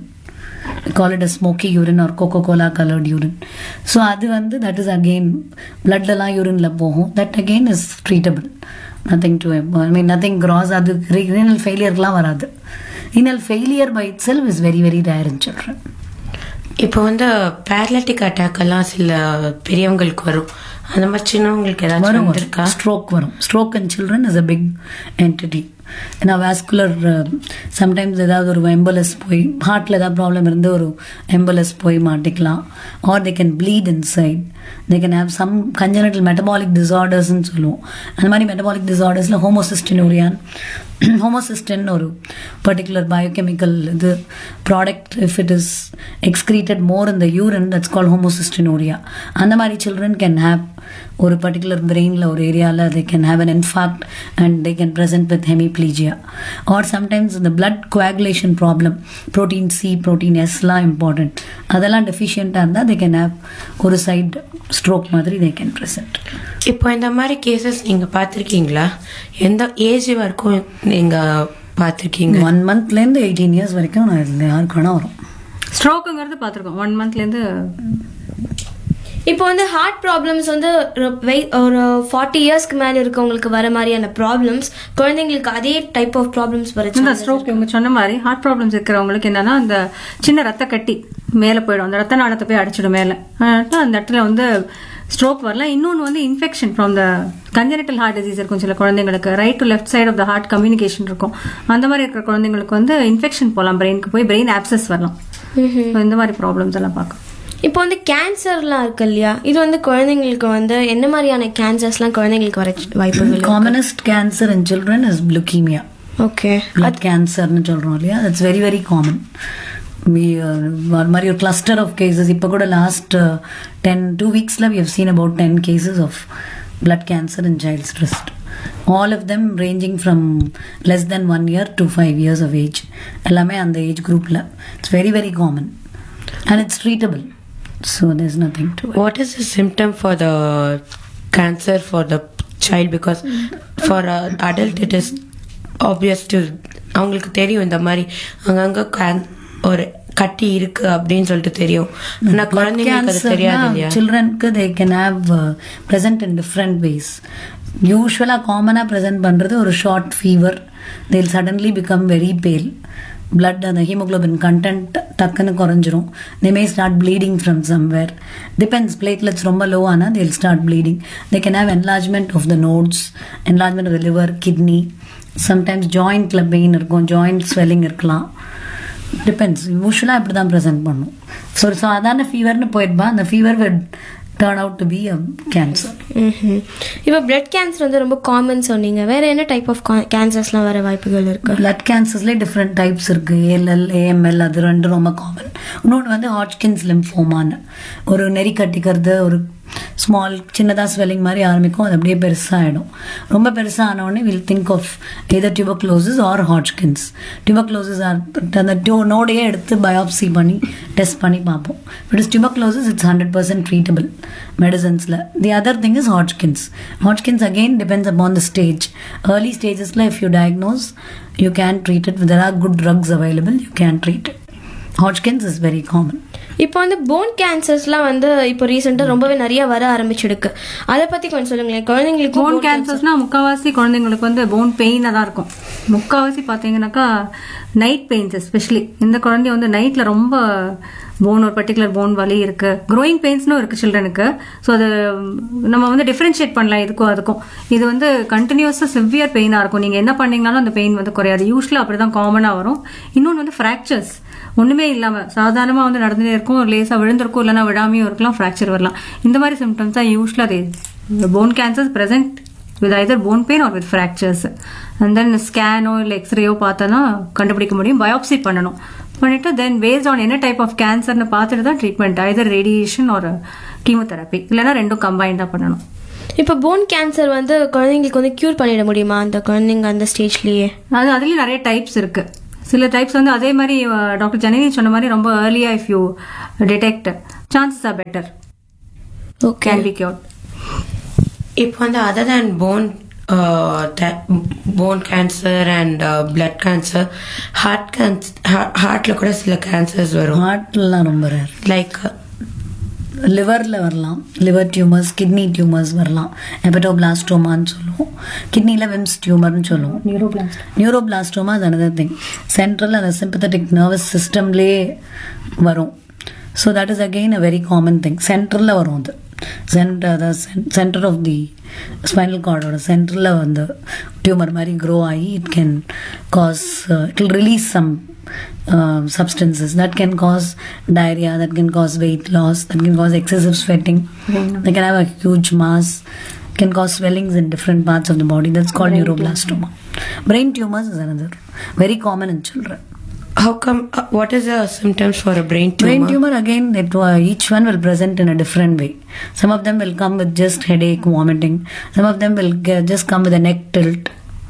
Speaker 3: call it a smoky urine or Coca Cola coloured urine so அது வந்து that is again பிளட்லலாம் யூரினில் போகும் that again is treatable nothing to I mean nothing gross அது renal ஃபெயிலியர்லாம் வராது renal failure by itself is very very rare in children
Speaker 4: இப்போ வந்து பேரலிட்டிக் அட்டாக் எல்லாம் சில பெரியவங்களுக்கு வரும் அந்த மாதிரி சின்னவங்களுக்கு ஏதாச்சும்
Speaker 3: வரும்
Speaker 4: வந்திருக்கா
Speaker 3: ஸ்ட்ரோக் வரும் stroke and children is a big entity ஏன்னா வேஸ்குலர் சம்டைம்ஸ் ஏதாவது ஒரு எம்பலஸ் போய் ஹார்ட்டில் ஏதாவது ப்ராப்ளம் இருந்து ஒரு எம்பலஸ் போய் மாட்டிக்கலாம் or they can bleed inside they can have some congenital metabolic டிசார்டர்ஸ்னு சொல்லுவோம் அந்த மாதிரி மெட்டபாலிக் டிசார்டர்ஸில் ஹோமோசிஸ்டினோரியான் ஹோமோசிஸ்டின் ஒரு பர்டிகுலர் பயோகெமிக்கல் இது product if it is excreted more in the urine that's call homocystinuria அந்த மாதிரி சில்ட்ரன் கேன் ஹேவ் ஒரு பர்டிகுலர் பிரெயினில் ஒரு ஏரியாவில் they can have an infarct and they can present with hemiplegia or sometimes இந்த blood coagulation problem protein C protein எஸ்லாம் important அதெல்லாம் டெஃபிஷியண்ட்டாக இருந்தால் தே கேன் ஹேவ் ஒரு சைட் ஸ்ட்ரோக் மாதிரி தே கேன் ப்ரெசென்ட்
Speaker 4: இப்போ இந்த மாதிரி கேசஸ் நீங்க பார்த்திருக்கீங்களா எந்த ஏஜ் வரைக்கும் நீங்க பார்த்திருக்கீங்க
Speaker 3: ஒன் மந்த்லேருந்து எயிட்டீன் இயர்ஸ் வரைக்கும் நான் இதில் யாருக்கான வரும்
Speaker 2: ஸ்ட்ரோக்குங்கிறது பார்த்துருக்கோம் ஒன் மந்த்லேருந்து
Speaker 1: இப்போ வந்து ஹார்ட் ப்ராப்ளம்ஸ் வந்து ஒரு வெய்- ஒரு ஃபார்ட்டி இயர்ஸ்க்கு மேல இருக்கவங்களுக்கு வர மாதிரியான ப்ராப்ளம்ஸ் குழந்தைங்களுக்கு அதே டைப் ஆஃப் ப்ராப்ளம்ஸ்
Speaker 2: இந்த
Speaker 1: வர
Speaker 2: ஸ்ட்ரோக் இவங்க சொன்ன மாதிரி ஹார்ட் ப்ராப்ளம்ஸ் இருக்கிறவங்களுக்கு என்னன்னா அந்த சின்ன ரத்த கட்டி மேலே போயிடும் அந்த ரத்த நாளத்தை போய் அடிச்சிடும் மேலே அதனால அந்த இடத்துல வந்து ஸ்ட்ரோக் வரல இன்னொன்று வந்து infection from the congenital heart disease இருக்கும் சில குழந்தைங்களுக்கு right to left side of the heart communication இருக்கும் அந்த மாதிரி இருக்கிற குழந்தைங்களுக்கு வந்து இன்ஃபெக்ஷன் போகலாம் பிரெயினுக்கு போய் பிரெயின் ஆப்சஸ் வரலாம் So இந்த மாதிரி ப்ராப்ளம்ஸ் எல்லாம் பார்க்கும்
Speaker 1: இப்போ வந்து கேன்சர்லாம் இருக்கு இல்லையா இது வந்து குழந்தைங்களுக்கு வந்து என்ன மாதிரியான கேன்சர்ஸ்லாம் குழந்தைங்களுக்கு வர வாய்ப்புகள்
Speaker 3: commonest cancer in children is leukaemia
Speaker 1: okay
Speaker 3: blood கேன்சர்னு சொல்கிறோம் இல்லையா தட்ஸ் வெரி வெரி காமன் ஒரு மாதிரி ஒரு கிளஸ்டர் ஆஃப் கேசஸ் இப்போ கூட லாஸ்ட் டென் டூ வீக்ஸில் we have seen about ten cases of blood cancer in childs trust all of them ranging from less than one year to five years of age எல்லாமே அந்த age குரூப்பில் it's very very common and it's treatable so there is nothing to
Speaker 4: what is the symptom for the cancer for the child because for an adult it is obvious to அவங்களுக்கு தெரியும் இந்த மாதிரி அங்கங்க can- ஒரு கட்டி இருக்கு அப்படின்னு சொல்லிட்டு தெரியும் ஆனா குழந்தைங்களுக்கு அது தெரியாது இல்லையா
Speaker 3: சில்ட்ரனுக்கு they can have present in different ways யூஸ்வலாக காமனாக ப்ரெசென்ட் பண்ணுறது ஒரு short fever they'll suddenly become very pale blood அந்த ஹீமோகுளோபின் கண்டென்ட் டக்குன்னு குறைஞ்சிரும் they may start bleeding from somewhere depends platelets ரொம்ப லோ ஆனால் they'll start bleeding they can have enlargement of the nodes enlargement of the liver kidney sometimes ஜாயிண்ட்ல pain இருக்கும் joint swelling இருக்கலாம் depends யூஸ்வலாக இப்படி தான் ப்ரெசென்ட் பண்ணும் ஸோ ஒரு சாதாரண ஃபீவர்னு போயிடுப்பா அந்த fever will turn out to be a cancer
Speaker 1: ம்ஹும். இப்போ பிளட் கேன்சர் வந்து ரொம்ப காமன் சொன்னீங்க வேற என்ன டைப் ஆஃப் கேன்சர்ஸ்லாம் வர வாய்ப்புகள் இருக்கு
Speaker 3: பிளட் கேன்சர்ஸ்லேயே டிஃப்ரெண்ட் டைப்ஸ் இருக்கு ஏஎல்எல் ஏஎம்எல் அது ரெண்டும் ரொம்ப காமன் இன்னொன்று வந்து ஹாட்கின்ஸ் லிம்ஃபோமான்னு ஒரு நெறி கட்டிக்கிறது ஒரு ஸ்மால் சின்னதாக ஸ்வெல்லிங் மாதிரி ஆரம்பிக்கும் அது அப்படியே பெருசாகிடும் ரொம்ப பெருசாக ஆனவுடனே will think of either tuberculosis or Hodgkin's tuberculosis or அந்த டியூ நோடையே எடுத்து பயாப்சி பண்ணி டெஸ்ட் பண்ணி பார்ப்போம் it is tuberculosis it's hundred percent treatable மெடிசன்ஸில் the other thing is Hodgkin's Hodgkin's again depends upon the stage early ஸ்டேஜஸில் if you diagnose you can treat it. There are good drugs available. You can treat it. Hodgkin's is very common.
Speaker 1: இப்போ வந்து phone கேன்சர்ஸ்லாம் வந்து இப்போ ரீசெண்டாக ரொம்பவே நிறைய வர ஆரம்பிச்சிருக்கு அதை பற்றி கொஞ்சம் சொல்லுங்களேன் குழந்தைங்களுக்கு
Speaker 2: போன் கேன்சர்ஸ்னா முக்கால்வாசி குழந்தைங்களுக்கு வந்து போன் பெயினாக தான் இருக்கும் முக்கால்வாசி பார்த்தீங்கன்னாக்கா நைட் பெயின்ஸ் எஸ்பெஷலி இந்த குழந்தை வந்து நைட்டில் ரொம்ப போன் ஒரு பர்டிகுலர் போன் வலி இருக்கு க்ரோயிங் பெயின்ஸ்னும் இருக்கு சில்ட்ரனுக்கு ஸோ அது நம்ம வந்து டிஃபரன்ஷியேட் பண்ணலாம் இதுக்கும் அதுக்கும் இது வந்து கண்டினியூஸாக சிவியர் பெயினாக இருக்கும் நீங்கள் என்ன பண்ணீங்கனாலும் அந்த பெயின் வந்து குறையாது யூஸ்வலாக அப்படி தான் காமனாக வரும் இன்னொன்று வந்து ஃப்ராக்சர்ஸ் ஒன்றுமே இல்லாமல் சாதாரணமாக வந்து நடந்துட்டே இருக்கும் லேசாக விழுந்திருக்கும் இல்லைன்னா விடாமையும் இருக்கலாம் ஃப்ராக்சர் வரலாம் இந்த மாதிரி சிம்டம்ஸ் தான் யூஸ்வலாக அது bone cancers present with either bone pain or with fractures and then ஸ்கேனோ இல்லை எக்ஸ்ரேயோ பார்த்தோன்னா கண்டுபிடிக்க முடியும் பயோப்சி பண்ணணும் பண்ணிட்டு தென் பேஸ்ட் ஆன் என்ன டைப் ஆஃப் கேன்சர்னு பார்த்துட்டு தான் ட்ரீட்மெண்ட் either ரேடியேஷன் ஒரு கீமோதெரப்பி இல்லைன்னா ரெண்டும் கம்பைண்டாக பண்ணணும்
Speaker 1: இப்போ போன் கேன்சர் வந்து குழந்தைங்களுக்கு வந்து க்யூர் பண்ணிட முடியுமா அந்த குழந்தைங்க அந்த ஸ்டேஜ்லயே
Speaker 2: அது அதுலேயும் நிறைய டைப்ஸ் இருக்கு சில டைப்ஸ் வந்து அதே மாதிரி டாக்டர் ஜனனி சொன்ன மாதிரி ரொம்ப ஏர்லியா if you detect chances are better
Speaker 1: okay
Speaker 2: can be cure
Speaker 4: இப்போ வந்து other than bone bone cancer and blood cancer heart cancer ஹார்ட்ல கூட சில கேன்சர்ஸ் வரும்
Speaker 3: ஹார்ட்லாம் ரொம்ப ரேர்
Speaker 4: லைக்
Speaker 3: லிவரில் வரலாம் லிவர் டியூமர்ஸ் கிட்னி டியூமர்ஸ் வரலாம் ஹெபடோபிளாஸ்டோமான்னு சொல்லுவோம் கிட்னியில் விம்ஸ் டியூமர்னு சொல்லுவோம் நியூரோபிளாஸ்டோமா அது another திங் சென்ட்ரல் அந்த சிம்பத்தட்டிக் நர்வஸ் சிஸ்டம்லேயே வரும் so that is again a very common thing சென்ட்ரலில் வரும் அது centre centre of the spinal கார்டோட சென்டரில் வந்து டியூமர் மாதிரி க்ரோ ஆகி it can cause it will release some uh, substances that can cause diarrhea, that can cause weight loss, that can cause excessive sweating. They can have a huge mass, can cause swellings in different parts of the body. That's called neuroblastoma. Brain tumors is another very common in children.
Speaker 4: how come uh, what is the symptoms for a brain tumor
Speaker 3: Brain tumor again, it, uh, each one will present in a different way. Some of them will come with just headache, vomiting. Some of them will ge- just come with a neck tilt.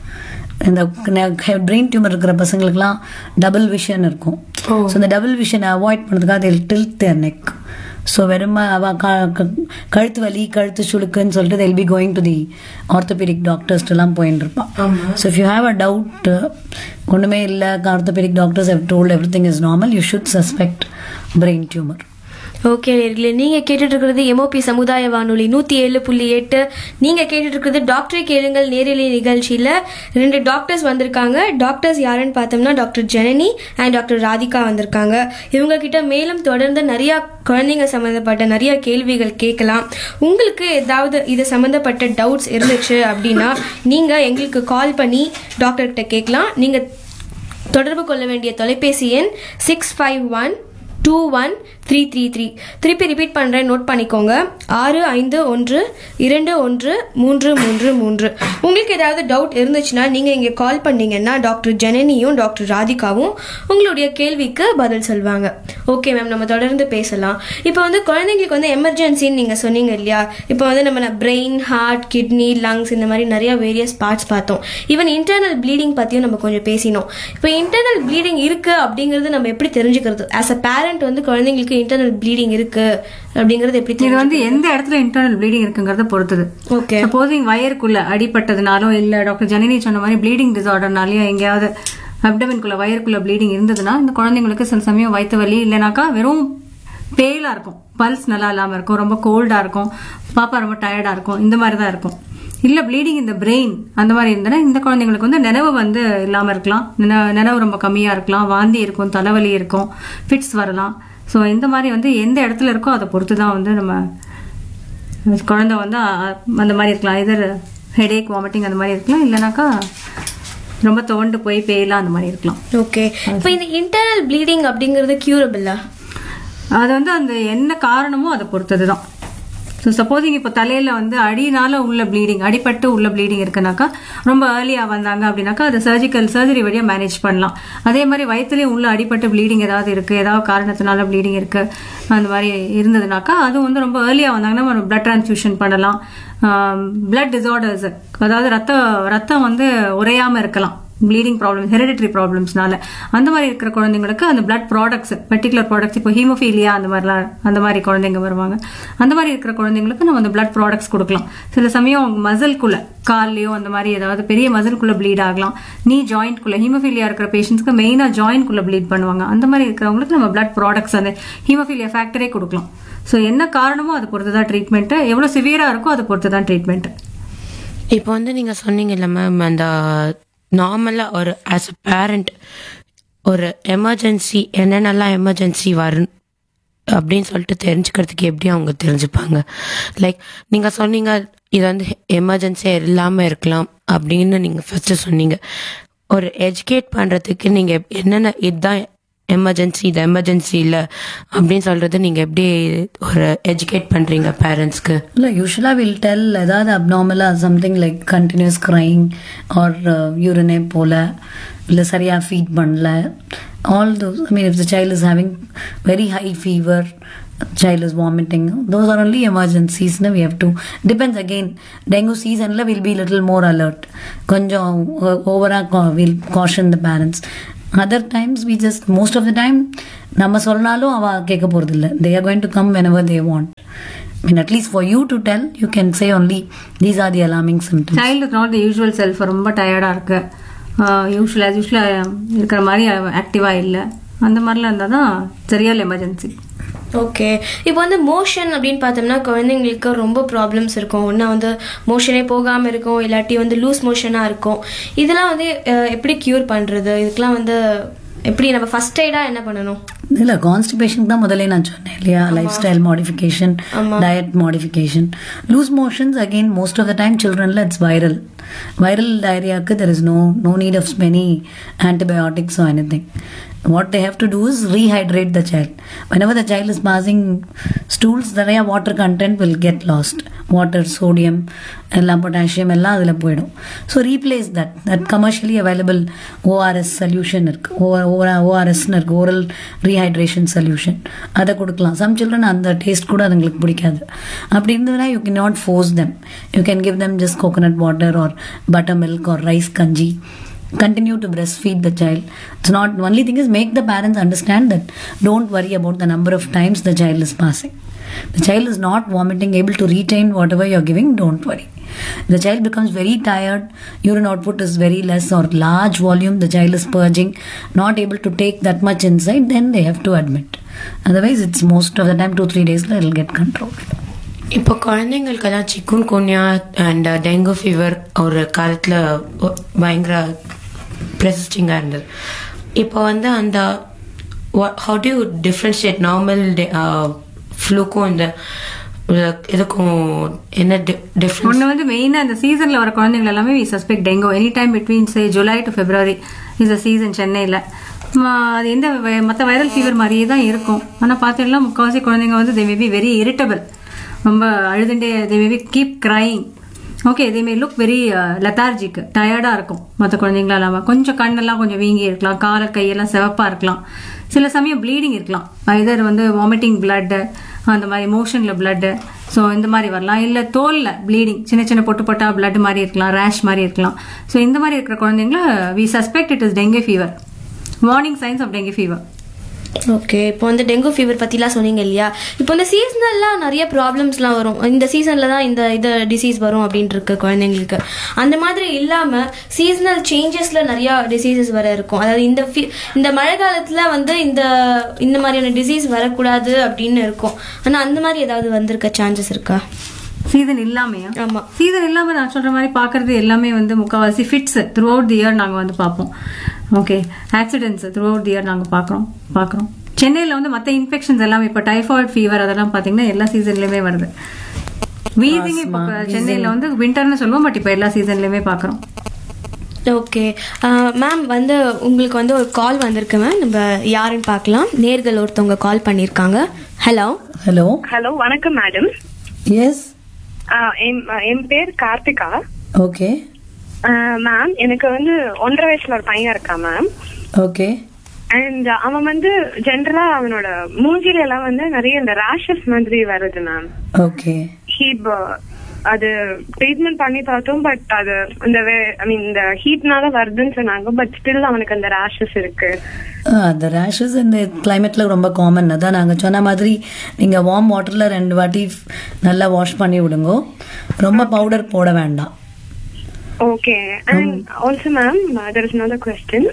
Speaker 3: இந்த brain tumour இருக்கிற பசங்களுக்குலாம் double vision இருக்கும் ஸோ இந்த double விஷனை avoid பண்ணுறதுக்காக அதில் tilt தேர் neck so வெறும் அவ க- க- கழுத்து வலி கழுத்து சுளுக்குன்னு சொல்லிட்டு they'll be going to the orthopedic doctors எல்லாம் போயின்னு இருப்பான் so if you have a doubt ஒன்றுமே இல்லை orthopedic doctors have told everything is normal you should suspect brain tumor
Speaker 1: okay நேர்களே நீங்க கேட்டுட்டு இருக்கிறது எம்ஓபி சமுதாய வானொலி நூத்தி ஏழு புள்ளி எட்டு நீங்க கேட்டுட்டு இருக்கிறது டாக்டரை கேளுங்கள் நேரலை நிகழ்ச்சியில ரெண்டு டாக்டர்ஸ் வந்திருக்காங்க டாக்டர்ஸ் யாருன்னு பார்த்தோம்னா doctor Janani and doctor Radhika வந்திருக்காங்க இவங்க கிட்ட மேலும் தொடர்ந்து நிறைய குழந்தைங்க சம்மந்தப்பட்ட நிறைய கேள்விகள் கேட்கலாம் உங்களுக்கு ஏதாவது இது சம்மந்தப்பட்ட டவுட்ஸ் இருந்துச்சு அப்படின்னா நீங்க எங்களுக்கு கால் பண்ணி டாக்டர் கிட்ட கேட்கலாம் நீங்க தொடர்பு கொள்ள வேண்டிய தொலைபேசி எண் six five one two one three three three திருப்பி ரிப்பீட் பண்ணுறேன் நோட் பண்ணிக்கோங்க ஆறு ஐந்து ஒன்று இரண்டு ஒன்று மூன்று மூன்று மூன்று உங்களுக்கு ஏதாவது டவுட் இருந்துச்சுன்னா நீங்கள் இங்கே கால் பண்ணீங்கன்னா டாக்டர் ஜனனியும் டாக்டர் ராதிகாவும் உங்களுடைய கேள்விக்கு பதில் சொல்வாங்க ஓகே மேம் நம்ம தொடர்ந்து பேசலாம் இப்போ வந்து குழந்தைங்களுக்கு வந்து எமர்ஜென்சின்னு நீங்கள் சொன்னீங்க இல்லையா இப்போ வந்து நம்ம பிரெயின் ஹார்ட் கிட்னி லங்ஸ் இந்த மாதிரி நிறைய வேரியஸ் பார்ட்ஸ் பார்த்தோம் ஈவன் இன்டர்னல் ப்ளீடிங் பற்றியும் நம்ம கொஞ்சம் பேசினோம் இப்போ இன்டர்னல் ப்ளீடிங் இருக்கு அப்படிங்கிறது நம்ம எப்படி தெரிஞ்சுக்கிறது ஆஸ் அ பேரண்ட் வந்து குழந்தைங்களுக்கு இன்டர்னல் ப்ளீடிங் இருக்கு அப்படிங்கிறது எப்படி
Speaker 2: இது
Speaker 1: தெரியும்
Speaker 2: வந்து எந்த இடத்துல இன்டர்னல் ப்ளீடிங் இருக்குங்கிறத பொறுத்தது
Speaker 1: ஓகே
Speaker 2: சப்போசிங் வயருக்குள்ள அடிபட்டதுனாலோ இல்ல டாக்டர் ஜனனி சொன்ன மாதிரி ப்ளீடிங் டிசார்டர்னாலயோ எங்கேயாவது அப்டமனுக்குள்ள வயருக்குள்ள ப்ளீடிங் இருந்ததுன்னா இந்த குழந்தைங்களுக்கு சில சமயம் வயிற்று வலி இல்லைனாக்கா வெறும் பேலா இருக்கும் பல்ஸ் நல்லா இல்லாம இருக்கும் ரொம்ப கோல்டா இருக்கும் பாப்பா ரொம்ப டயர்டா இருக்கும் இந்த மாதிரி தான் இருக்கும் இல்ல ப்ளீடிங் இந்த பிரெயின் அந்த மாதிரி இருந்ததுன்னா இந்த குழந்தைங்களுக்கு வந்து நினைவு வந்து இல்லாம இருக்கலாம் நின- நினைவு ரொம்ப கம்மியா இருக்கலாம் வாந்தி இருக்கும் தலைவலி இருக்கும் ஃபிட்ஸ் வரலாம் ஸோ இந்த மாதிரி வந்து எந்த இடத்துல இருக்கோ அதை பொறுத்து தான் வந்து நம்ம குழந்தை வந்து அ- அந்த மாதிரி இருக்கலாம் இதர் ஹெடேக் வாமிட்டிங் அந்த மாதிரி இருக்கலாம் இல்லைனாக்கா ரொம்ப துவண்டு போய் பேயலாம் அந்த மாதிரி இருக்கலாம்
Speaker 1: ஓகே இப்போ இந்த இன்டர்னல் ப்ளீடிங் அப்படிங்கிறது கியூரபிளா
Speaker 2: அது வந்து அந்த என்ன காரணமோ அதை பொறுத்தது தான் ஸோ சப்போஸிங் இப்போ தலையில வந்து அடினால உள்ள ப்ளீடிங் அடிபட்டு உள்ள ப்ளீடிங் இருக்குனாக்கா ரொம்ப ஏர்லியாக வந்தாங்க அப்படின்னாக்கா அது சர்ஜிக்கல் சர்ஜரி வழியாக மேனேஜ் பண்ணலாம் அதே மாதிரி வயிற்றுலேயும் உள்ள அடிபட்டு ப்ளீடிங் ஏதாவது இருக்கு ஏதாவது காரணத்தினால ப்ளீடிங் இருக்கு அந்த மாதிரி இருந்ததுனாக்கா அது வந்து ரொம்ப ஏர்லியாக வந்தாங்கன்னா நம்ம பிளட் டிரான்ஸ்ஃபியூஷன் பண்ணலாம் பிளட் டிசார்டர்ஸ் அதாவது ரத்த ரத்தம் வந்து உறையாம இருக்கலாம் ப்ளீடிங் ப்ராப்ளம் ஹெரிடிட்டரி ப்ராப்ளம்ஸ்னால அந்த மாதிரி இருக்கிற குழந்தைங்களுக்கு அந்த பிளட் ப்ராடக்ட்ஸ் பர்டிகுலர் ப்ராடக்ட்ஸ் இப்போ ஹீமோஃபீலியா அந்த மாதிரிலாம் அந்த மாதிரி குழந்தைங்க வருவாங்க அந்த மாதிரி இருக்கிற குழந்தைங்களுக்கு நம்ம அந்த பிளட் ப்ராடக்ட்ஸ் கொடுக்கலாம் சில சமயம் அவங்க மசில்குள்ள கால்லையோ அந்த மாதிரி ஏதாவது பெரிய மசில்குள்ள ப்ளீட் ஆகலாம் நீ ஜாயிண்ட்குள்ள ஹீமோஃபீலியா இருக்கிற பேஷண்ட்ஸ்க்கு மெயினாக ஜாயிண்ட்குள்ள ப்ளீட் பண்ணுவாங்க அந்த மாதிரி இருக்கிறவங்களுக்கு நம்ம பிளட் ப்ராடக்ட்ஸ் அந்த ஹீமோஃபீலியா ஃபேக்டரே கொடுக்கலாம் ஸோ என்ன காரணமோ அதை பொறுத்து தான் ட்ரீட்மெண்ட்டு எவ்வளோ சிவியராக இருக்கோ அதை பொறுத்து தான் ட்ரீட்மெண்ட்
Speaker 4: இப்போ வந்து நீங்க சொன்னீங்கல்ல மேம் அந்த நார்மலா ஒரு ஆஸ் அ பேரண்ட் ஒரு எமர்ஜென்சி என்னென்னலாம் எமர்ஜென்சி வரும் அப்படின்னு சொல்லிட்டு தெரிஞ்சுக்கிறதுக்கு எப்படி அவங்க தெரிஞ்சுப்பாங்க லைக் நீங்க சொன்னீங்க இது வந்து எமர்ஜென்சியாக இல்லாமல் இருக்கலாம் அப்படின்னு நீங்கள் ஃபர்ஸ்ட் சொன்னீங்க ஒரு எஜுகேட் பண்ணுறதுக்கு நீங்கள் என்னென்ன இதுதான் எமர்ஜென்சி இது எமர்ஜென்சி இல்லை அப்படின்னு சொல்றது நீங்கள் எப்படி ஒரு எஜுகேட் பண்ணுறீங்க பேரண்ட்ஸ்க்கு
Speaker 3: இல்லை யூஸ்வலாக வில் டெல் ஏதாவது அப்நார்மலாக something like continuous crying or யூரினே போல இல்லை சரியாக ஃபீட் பண்ணல all those I mean if the child is having very high fever child is vomiting those are only emergencies no we have to depends again dengue season la will be little more alert கொஞ்சம் ஓவராக will caution the parents other times we just most of the time நம்ம சொன்னாலும் அவ கேட்க போகிறது இல்லை they are going to come whenever they want I mean, at least for you to tell, you can say only these are the alarming symptoms.
Speaker 2: Child not the usual self ரொம்ப டயர்டாக இருக்கு usual as யூஸ்வலாக இருக்கிற மாதிரி ஆக்டிவாக இல்லை அந்த மாதிரிலாம் இருந்தால் தான் சரியான எமர்ஜென்சி
Speaker 1: ஓகே இப்போ வந்து மோஷன் அப்படின்னு பார்த்தோம்னா குழந்தைங்களுக்கு ரொம்ப ப்ராப்ளம்ஸ் இருக்கும் ஒன்றா வந்து மோஷனே போகாமல் இருக்கும் இல்லாட்டி வந்து லூஸ் மோஷனாக இருக்கும் இதெல்லாம் வந்து அஹ், எப்படி க்யூர் பண்ணுறது இதுக்கெல்லாம் வந்து எப்படி நம்ம ஃபர்ஸ்ட் எய்டாக என்ன பண்ணணும்
Speaker 3: இல்லை கான்ஸ்டிபேஷன் தான் முதல்ல நான் சொன்னேன் இல்லையா lifestyle modification diet modification loose motions again most of the time சில்ட்ரன்ல இட்ஸ் வைரல் வைரல் டயரியாவுக்கு there is no no need of many antibiotics or anything what they have to do is rehydrate the child whenever the child is passing stools நிறைய water content will get lost water sodium எல்லாம் potassium எல்லாம் அதில் போயிடும் so replace that that commercially available ORS solution இருக்கு ஓஆர்எஸ்னு இருக்கு oral rehydration solution அதை கொடுக்கலாம் சம் சில்ட்ரன் அந்த டேஸ்ட் கூட அதுங்களுக்கு பிடிக்காது அப்படி இருந்ததுன்னா you can not force them you can give them just coconut water or buttermilk or rice kanji continue to breastfeed the child it's not only thing is make the parents understand that don't worry about the number of times the child is passing the child is not vomiting able to retain whatever you're giving don't worry the child becomes very tired urine output is very less or large volume the child is purging not able to take that much inside then they have to admit otherwise it's most of the time two three days it'll get controlled
Speaker 4: இப்போ குழந்தைங்களுக்கெல்லாம் chikungunya and dengue fever ஒரு காலத்தில் பயங்கர ப்ரெசிஸ்டிங்காக இருந்தது இப்போ வந்து அந்த ஹவு டு டிஃப்ரென்ஷியேட் நார்மல் ஃப்ளூக்கும் இந்த இதுக்கும் என்ன டிஃப்ரென்ஸ்
Speaker 2: ஒன்று வந்து மெயினாக இந்த சீசனில் வர குழந்தைங்க எல்லாமே we suspect dengue any time between say July to February is a season சென்னையில் அது எந்த மற்ற வைரல் ஃபீவர் மாதிரியே தான் இருக்கும் ஆனால் பார்த்தீங்கன்னா முக்கால்வாசி குழந்தைங்க வந்து they may be very irritable ரொம்ப அழுதுண்டே they may be keep crying okay இதே மே லுக் வெரி லெத்தார்ஜிக் டயர்டாக இருக்கும் மற்ற குழந்தைங்களா இல்லாமல் கொஞ்சம் கண்ணெல்லாம் கொஞ்சம் வீங்கி இருக்கலாம் கால கையெல்லாம் சிவப்பாக இருக்கலாம் சில சமயம் ப்ளீடிங் இருக்கலாம் இதர் வந்து வாமிட்டிங் பிளட்டு அந்த மாதிரி மோஷனில் பிளட்டு ஸோ இந்த மாதிரி வரலாம் இல்லை தோலில் ப்ளீடிங் சின்ன சின்ன பொட்டு பொட்டா பிளட் மாதிரி இருக்கலாம் ரேஷ் மாதிரி இருக்கலாம் ஸோ இந்த மாதிரி இருக்கிற குழந்தைங்கள we suspect it is dengue fever warning signs of dengue fever
Speaker 1: okay இப்போ வந்து டெங்கு ஃபீவர் பற்றிலாம் சொன்னீங்க இல்லையா இப்போ இந்த சீசனல்லாம் நிறைய ப்ராப்ளம்ஸ்லாம் வரும் இந்த சீசனில் தான் இந்த இது டிசீஸ் வரும் அப்படின்ட்டு இருக்கு குழந்தைங்களுக்கு அந்த மாதிரி இல்லாமல் சீசனல் சேஞ்சஸில் நிறையா டிசீசஸ் வர இருக்கும் அதாவது இந்த ஃபீ இந்த மழை காலத்தில் வந்து இந்த இந்த மாதிரியான டிசீஸ் வரக்கூடாது அப்படின்னு இருக்கும் ஆனால் அந்த மாதிரி ஏதாவது வந்திருக்க சான்சஸ் இருக்கா
Speaker 2: சீசன் இல்லாமையா
Speaker 1: ஆமாம்
Speaker 2: சீசன் இல்லாம நான் சொல்ற மாதிரி பார்க்கறது எல்லாமே வந்து முக்கால்வாசி fits throughout the year நாங்கள் வந்து பார்ப்போம் okay accidents throughout the year நாங்கள் பார்க்குறோம் பார்க்குறோம் சென்னையில் வந்து மற்ற இன்ஃபெக்ஷன்ஸ் எல்லாமே இப்போ டைஃபாய்டு ஃபீவர் அதெல்லாம் பார்த்தீங்கன்னா எல்லா சீசன்லையுமே வருது வீசிங் இப்போ சென்னையில் வந்து விண்டர்னு சொல்லுவோம் பட் இப்போ எல்லா சீசன்லையுமே பார்க்குறோம்
Speaker 1: ஓகே மேம் வந்து உங்களுக்கு வந்து ஒரு கால் வந்திருக்கு மேம் நம்ம யாருன்னு பார்க்கலாம் நேர்கள் ஒருத்தவங்க கால் பண்ணியிருக்காங்க ஹலோ
Speaker 3: hello
Speaker 5: ஹலோ வணக்கம் மேடம்
Speaker 3: yes
Speaker 5: என் பேர் கார்த்திகா
Speaker 3: okay
Speaker 5: மேம் எனக்கு வந்து ஒன்றரை வயசுல ஒரு பையன் இருக்கான் மேம்
Speaker 3: okay
Speaker 5: அண்ட் அவன் வந்து ஜென்ரலா அவனோட மூஞ்சில எல்லாம் வந்து நிறைய இந்த ரேஷஸ் மாதிரி வருது மேம்
Speaker 3: okay
Speaker 5: ஹீ அது ட்ரீட்மெண்ட் பண்ணி பார்த்தோம் பட் அது இந்த ஐ மீன் இந்த ஹீட்னால வருதுன்னு சொன்னாங்க பட் ஸ்டில் அவனுக்கு அந்த ரேஷஸ் இருக்கு
Speaker 3: ஆஹ் அந்த ரேஷஸ் இந்த கிளைமேட்ல ரொம்ப காமன் அதான் நாங்கள் சொன்ன மாதிரி நீங்கள் வார்ம் வாட்டரில் ரெண்டு வாட்டி நல்லா வாஷ் பண்ணி விடுங்க ரொம்ப பவுடர் போட வேண்டாம்
Speaker 5: okay and also ma'am there is another question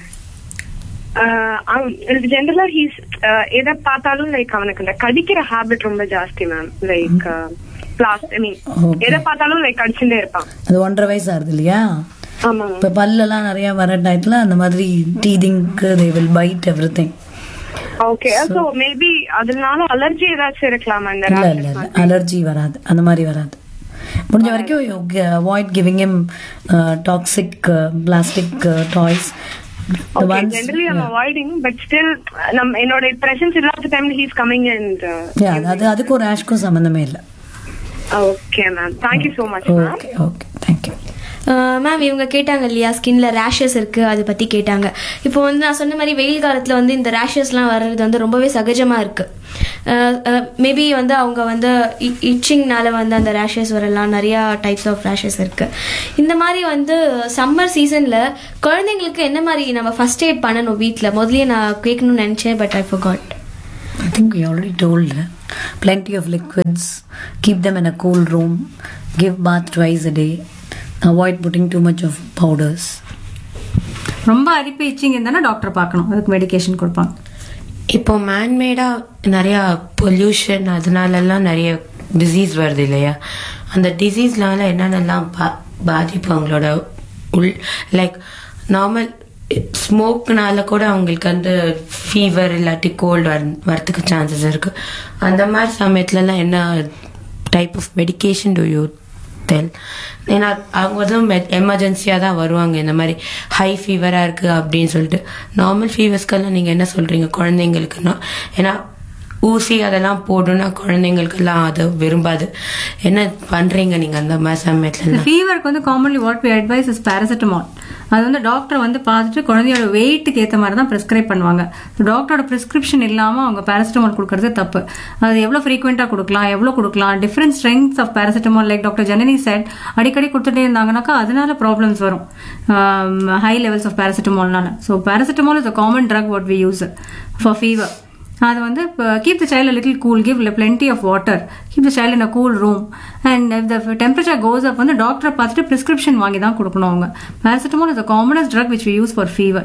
Speaker 5: ஜென்ரலா ஹீஸ் எதை பார்த்தாலும் லைக் அவனுக்கு இந்த கடிக்கிற ஹேபிட் ரொம்ப ஜாஸ்தி ma'am like plastic I mean
Speaker 3: Okay.
Speaker 5: எதை பார்த்தாலும் லைக் கடிச்சுட்டே இருப்பான்
Speaker 3: அது ஒன்றரை வயசு ஆகுது இல்லையா
Speaker 5: ஆமா மேம்
Speaker 3: இப்போ பல்லெல்லாம் நிறைய வர டயத்தில் அந்த மாதிரி டீதிங்க்கு they will bite everything
Speaker 5: okay so maybe அதனால அலர்ஜி ஏதாச்சும் இருக்கலாம் அந்த
Speaker 3: இல்லை
Speaker 5: rashes
Speaker 3: இல்லை இல்லை
Speaker 5: மாதிரி.
Speaker 3: அலர்ஜி வராது அந்த மாதிரி வராது முடிஞ்ச வரைக்கும் avoid giving them toxic plastic toys
Speaker 5: Okay, generally I'm avoiding, but still, நம் என்னோட presence இல்லாத டைம்ல he's coming and
Speaker 3: அது அதுக்கும் ரேஷ்க்கும் சம்மந்தமே இல்லை
Speaker 5: okay ma'am thank you so much ma'am
Speaker 3: okay okay thank you
Speaker 1: ma'am இவங்க கேட்டாங்க இல்லையா ஸ்கின்ல ரேஷஸ் இருக்கு அதை பத்தி கேட்டாங்க இப்போ வந்து நான் சொன்ன மாதிரி வெயில் காலத்துல வந்து இந்த ரேஷஸ்லாம் வர்றது வந்து ரொம்பவே சகஜமா இருக்கு மேபி வந்து அவங்க வந்து இச்சிங்னால வந்து அந்த ரேஷஸ் வரலாம் நிறைய டைப்ஸ் ஆஃப் ரேஷஸ் இருக்கு இந்த மாதிரி வந்து சம்மர் சீசன்ல குழந்தைங்களுக்கு என்ன மாதிரி நம்ம ஃபர்ஸ்ட் எய்ட் பண்ணணும் வீட்டில் முதல்லயே நான் கேட்கணும்னு நினைச்சேன் but I forgot
Speaker 3: I think we already told uh, plenty of liquids, keep them in a cool room, give bath twice a day, avoid putting too much of powders.
Speaker 2: ரொம்ப அரிப்பு itching இருந்தானா doctor பார்க்கணும் அதுக்கு medication கொடுப்பாங்க
Speaker 4: இப்போ மேன்மேடா நிறைய pollution அதனாலலாம் நிறைய disease வருது இல்லையா அந்த டிசீஸ்னால என்னென்னலாம் பா பாதிப்பு அவங்களோட உள் லைக் நார்மல் ஸ்மோக்னால கூட அவங்களுக்கு வந்து ஃபீவர் இல்லாட்டி கோல்டு வர வரத்துக்கு சான்சஸ் இருக்கு அந்த மாதிரி சமயத்துலலாம் என்ன type of medication do you tell ஏன்னா அவங்க வந்து எமர்ஜென்சியாக தான் வருவாங்க இந்த மாதிரி ஹை ஃபீவராக இருக்குது அப்படின்னு சொல்லிட்டு நார்மல் ஃபீவர்ஸ்க்கெல்லாம் நீங்கள் என்ன சொல்கிறீங்க குழந்தைங்களுக்குன்னா ஏன்னா ஊசி அதெல்லாம் போடணும்னா குழந்தைங்களுக்கெல்லாம் அது விரும்பாது என்ன பண்ணுறீங்க நீங்கள் அந்த மாதிரி சமயத்துலலாம்
Speaker 2: ஃபீவருக்கு வந்து commonly what we advise is paracetamol அது வந்து டாக்டர் வந்து பார்த்துட்டு குழந்தையோட வெயிட்டுக்கு ஏற்ற மாதிரி தான் ப்ரிஸ்கிரைப் பண்ணுவாங்க டாக்டரோட ப்ரிஸ்கிரிப்ஷன் இல்லாமல் அவங்க பேராசிட்டமால் கொடுக்கறது தப்பு அது எவ்வளோ ஃப்ரீக்வெண்ட்டாக கொடுக்கலாம் எவ்வளோ கொடுக்கலாம் different strengths of paracetamol like doctor Janani said அடிக்கடி கொடுத்துட்டே இருந்தாங்கனாக்கா அதனால ப்ராப்ளம்ஸ் வரும் ஹை லெவல்ஸ் ஆஃப் பேராசிட்டமால்னால so paracetamol is a common drug what we use for fever அது வந்து keep the child little cool give plenty of water keep the child in a cool room and the temperature goes up வந்து டாக்டரை பார்த்துட்டு prescription வாங்கி தான் கொடுக்கணும் அவங்க paracetamol is a commonest drug which we use for fever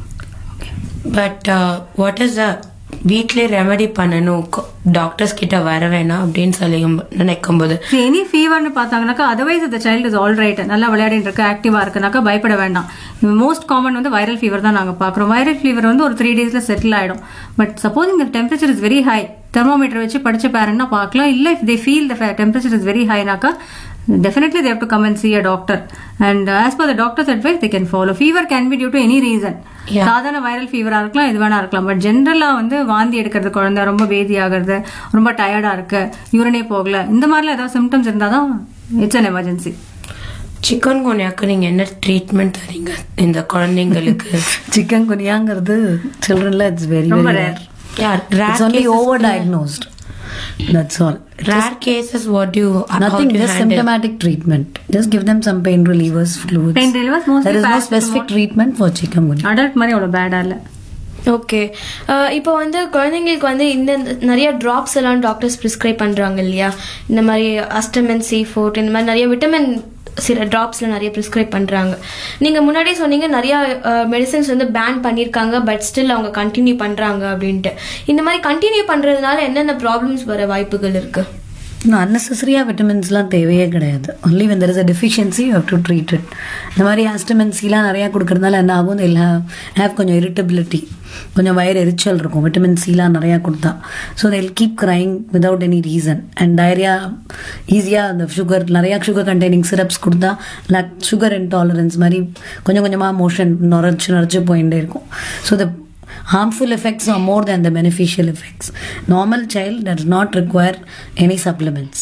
Speaker 4: but what is the வீட்லயே remedy பண்ணணும் doctors கிட்ட வர வேணாம் அப்படின்னு சொல்லி நினைக்கும் போது
Speaker 2: எனி ஃபீவர்னு பார்த்தாங்கனாக்கா அதர்வைஸ் இந்த சைல்டு இஸ் ஆல் ரைட் நல்லா விளையாடிட்டு இருக்கு ஆக்டிவா இருக்குனாக்கா பயப்பட வேண்டாம் மோஸ்ட் காமன் வந்து வைரல் ஃபீவர் தான் நாங்கள் பார்க்குறோம் வைரல் ஃபீவர் வந்து ஒரு த்ரீ டேஸ்ல செட்டில் ஆயிடும் பட் சப்போஸ் இந்த temperature is very high thermometer வச்சு படிச்ச பேரண்ட்னா பார்க்கலாம் இல்லை if they feel the temperature is very ஹைனாக்கா definitely they have to come and see a doctor and uh, as per the doctor's advice they can follow fever can be due to any reason
Speaker 4: Yeah.
Speaker 2: சாதாரண viral ஃபீவரா இருக்கலாம் இது வேணா இருக்கலாம் but ஜென்ரலா வந்து வாந்தி எடுக்கிறது குழந்தை ரொம்ப பேதி ஆகுறது ரொம்ப டயர்டா இருக்கு யூரினே போகல இந்த மாதிரிலாம் ஏதாவது சிம்டம்ஸ் இருந்தாதான் இட்ஸ் அன் எமர்ஜென்சி
Speaker 4: சிக்கன் குனியாக்கு நீங்க என்ன ட்ரீட்மெண்ட் தரீங்க இந்த குழந்தைங்களுக்கு
Speaker 3: சிக்கன் குனியாங்கிறது சில்ட்ரன்ல இட்ஸ் வெரி
Speaker 2: ரொம்ப
Speaker 3: வெரி
Speaker 2: rare.
Speaker 4: Yeah, rare
Speaker 3: இட்ஸ் only
Speaker 4: cases
Speaker 3: over
Speaker 4: கூட-
Speaker 3: diagnosed that's all
Speaker 4: rare cases what do you how
Speaker 3: nothing
Speaker 4: do you
Speaker 3: just
Speaker 4: handle?
Speaker 3: symptomatic treatment just give them some pain relievers fluids
Speaker 2: Pain relievers, mostly
Speaker 3: there is no
Speaker 2: paracetamol.
Speaker 3: specific treatment for chikungunya
Speaker 2: adult மாதிரி அவ்வளவு பேடா இல்ல
Speaker 1: okay இப்போ வந்து குழந்தைங்களுக்கு வந்து இந்த இந்த நிறைய ட்ராப்ஸ் எல்லாம் டாக்டர்ஸ் ப்ரிஸ்கிரைப் பண்ணுறாங்க இல்லையா இந்த மாதிரி அஸ்டமின் சி ஃபோர்ட் இந்த மாதிரி நிறைய விட்டமின் சில ட்ராப்ஸில் நிறைய ப்ரிஸ்கிரைப் பண்ணுறாங்க நீங்கள் முன்னாடியே சொன்னீங்க நிறைய மெடிசன்ஸ் வந்து பேன் பண்ணியிருக்காங்க பட் ஸ்டில் அவங்க கண்டினியூ பண்ணுறாங்க அப்படின்ட்டு இந்த மாதிரி கண்டினியூ பண்ணுறதுனால என்னென்ன ப்ராப்ளம்ஸ் வர வாய்ப்புகள் இருக்குது
Speaker 3: இன்னும் அன்னெசரியாக விட்டமின்ஸ்லாம் தேவையே கிடையாது only when there is a deficiency you have to treat it இந்த மாதிரி ஆஸ்டமின்சிலாம் நிறையா கொடுக்கறதுனால என்ன ஆகும் இல்லை ஹேவ் கொஞ்சம் இரிட்டபிலிட்டி கொஞ்சம் வயிறு எரிச்சல் இருக்கும் விட்டமின் சிலாம் நிறையா கொடுத்தா so they will keep crying without any reason and diarrhea ஈஸியாக அந்த சுகர் நிறையா சுகர் கண்டெய்னிங் சிரப்ஸ் கொடுத்தா லைக் சுகர் இன்டாலரன்ஸ் மாதிரி கொஞ்சம் கொஞ்சமாக மோஷன் நுரைச்சு நுரைச்சு போயிட்டே இருக்கும் so the harmful effects are more than the beneficial effects. Normal child does not require any supplements.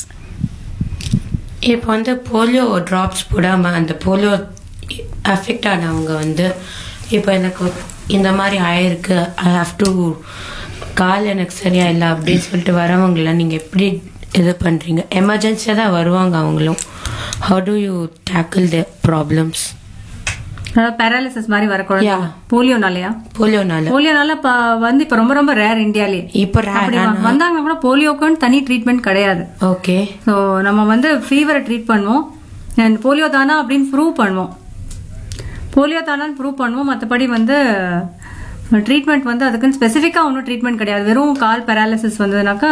Speaker 4: இப்போ வந்து போலியோ ட்ராப்ஸ் போடாம அந்த போலியோ அஃபெக்ட் ஆனவங்க வந்து இப்போ எனக்கு இந்த மாதிரி ஆயிருக்கு ஐ ஹாவ் டு கால் எனக்கு சரியா இல்லை அப்படின்னு சொல்லிட்டு வரவங்கள நீங்க எப்படி இது பண்ணுறீங்க எமர்ஜென்சியாக தான் வருவாங்க அவங்களும் how do you tackle the problems
Speaker 2: அதாவது பேராலிசிஸ் மாதிரி வர குழந்தை
Speaker 4: Yeah.
Speaker 2: போலியோனாலயா
Speaker 4: போலியோனால
Speaker 2: போலியோனால ப- வந்து இப்ப ரொம்ப ரொம்ப ரேர் இந்தியாலே
Speaker 4: இப்போ
Speaker 2: அப்படி வ- வந்தாங்கன்னா கூட போலியோக்குன்னு தனி ட்ரீட்மெண்ட் கிடையாது
Speaker 4: ஓகே
Speaker 2: ஸோ நம்ம வந்து ஃபீவரை ட்ரீட் பண்ணுவோம் அண்ட் போலியோ தானா அப்படின்னு ப்ரூவ் பண்ணுவோம் போலியோ தானான்னு ப்ரூவ் பண்ணுவோம் மற்றபடி வந்து ட்ரீட்மெண்ட் வந்து அதுக்குன்னு ஸ்பெசிஃபிக்காக ஒன்றும் ட்ரீட்மெண்ட் கிடையாது வெறும் கால் பேராலிசிஸ் வந்ததுனாக்கா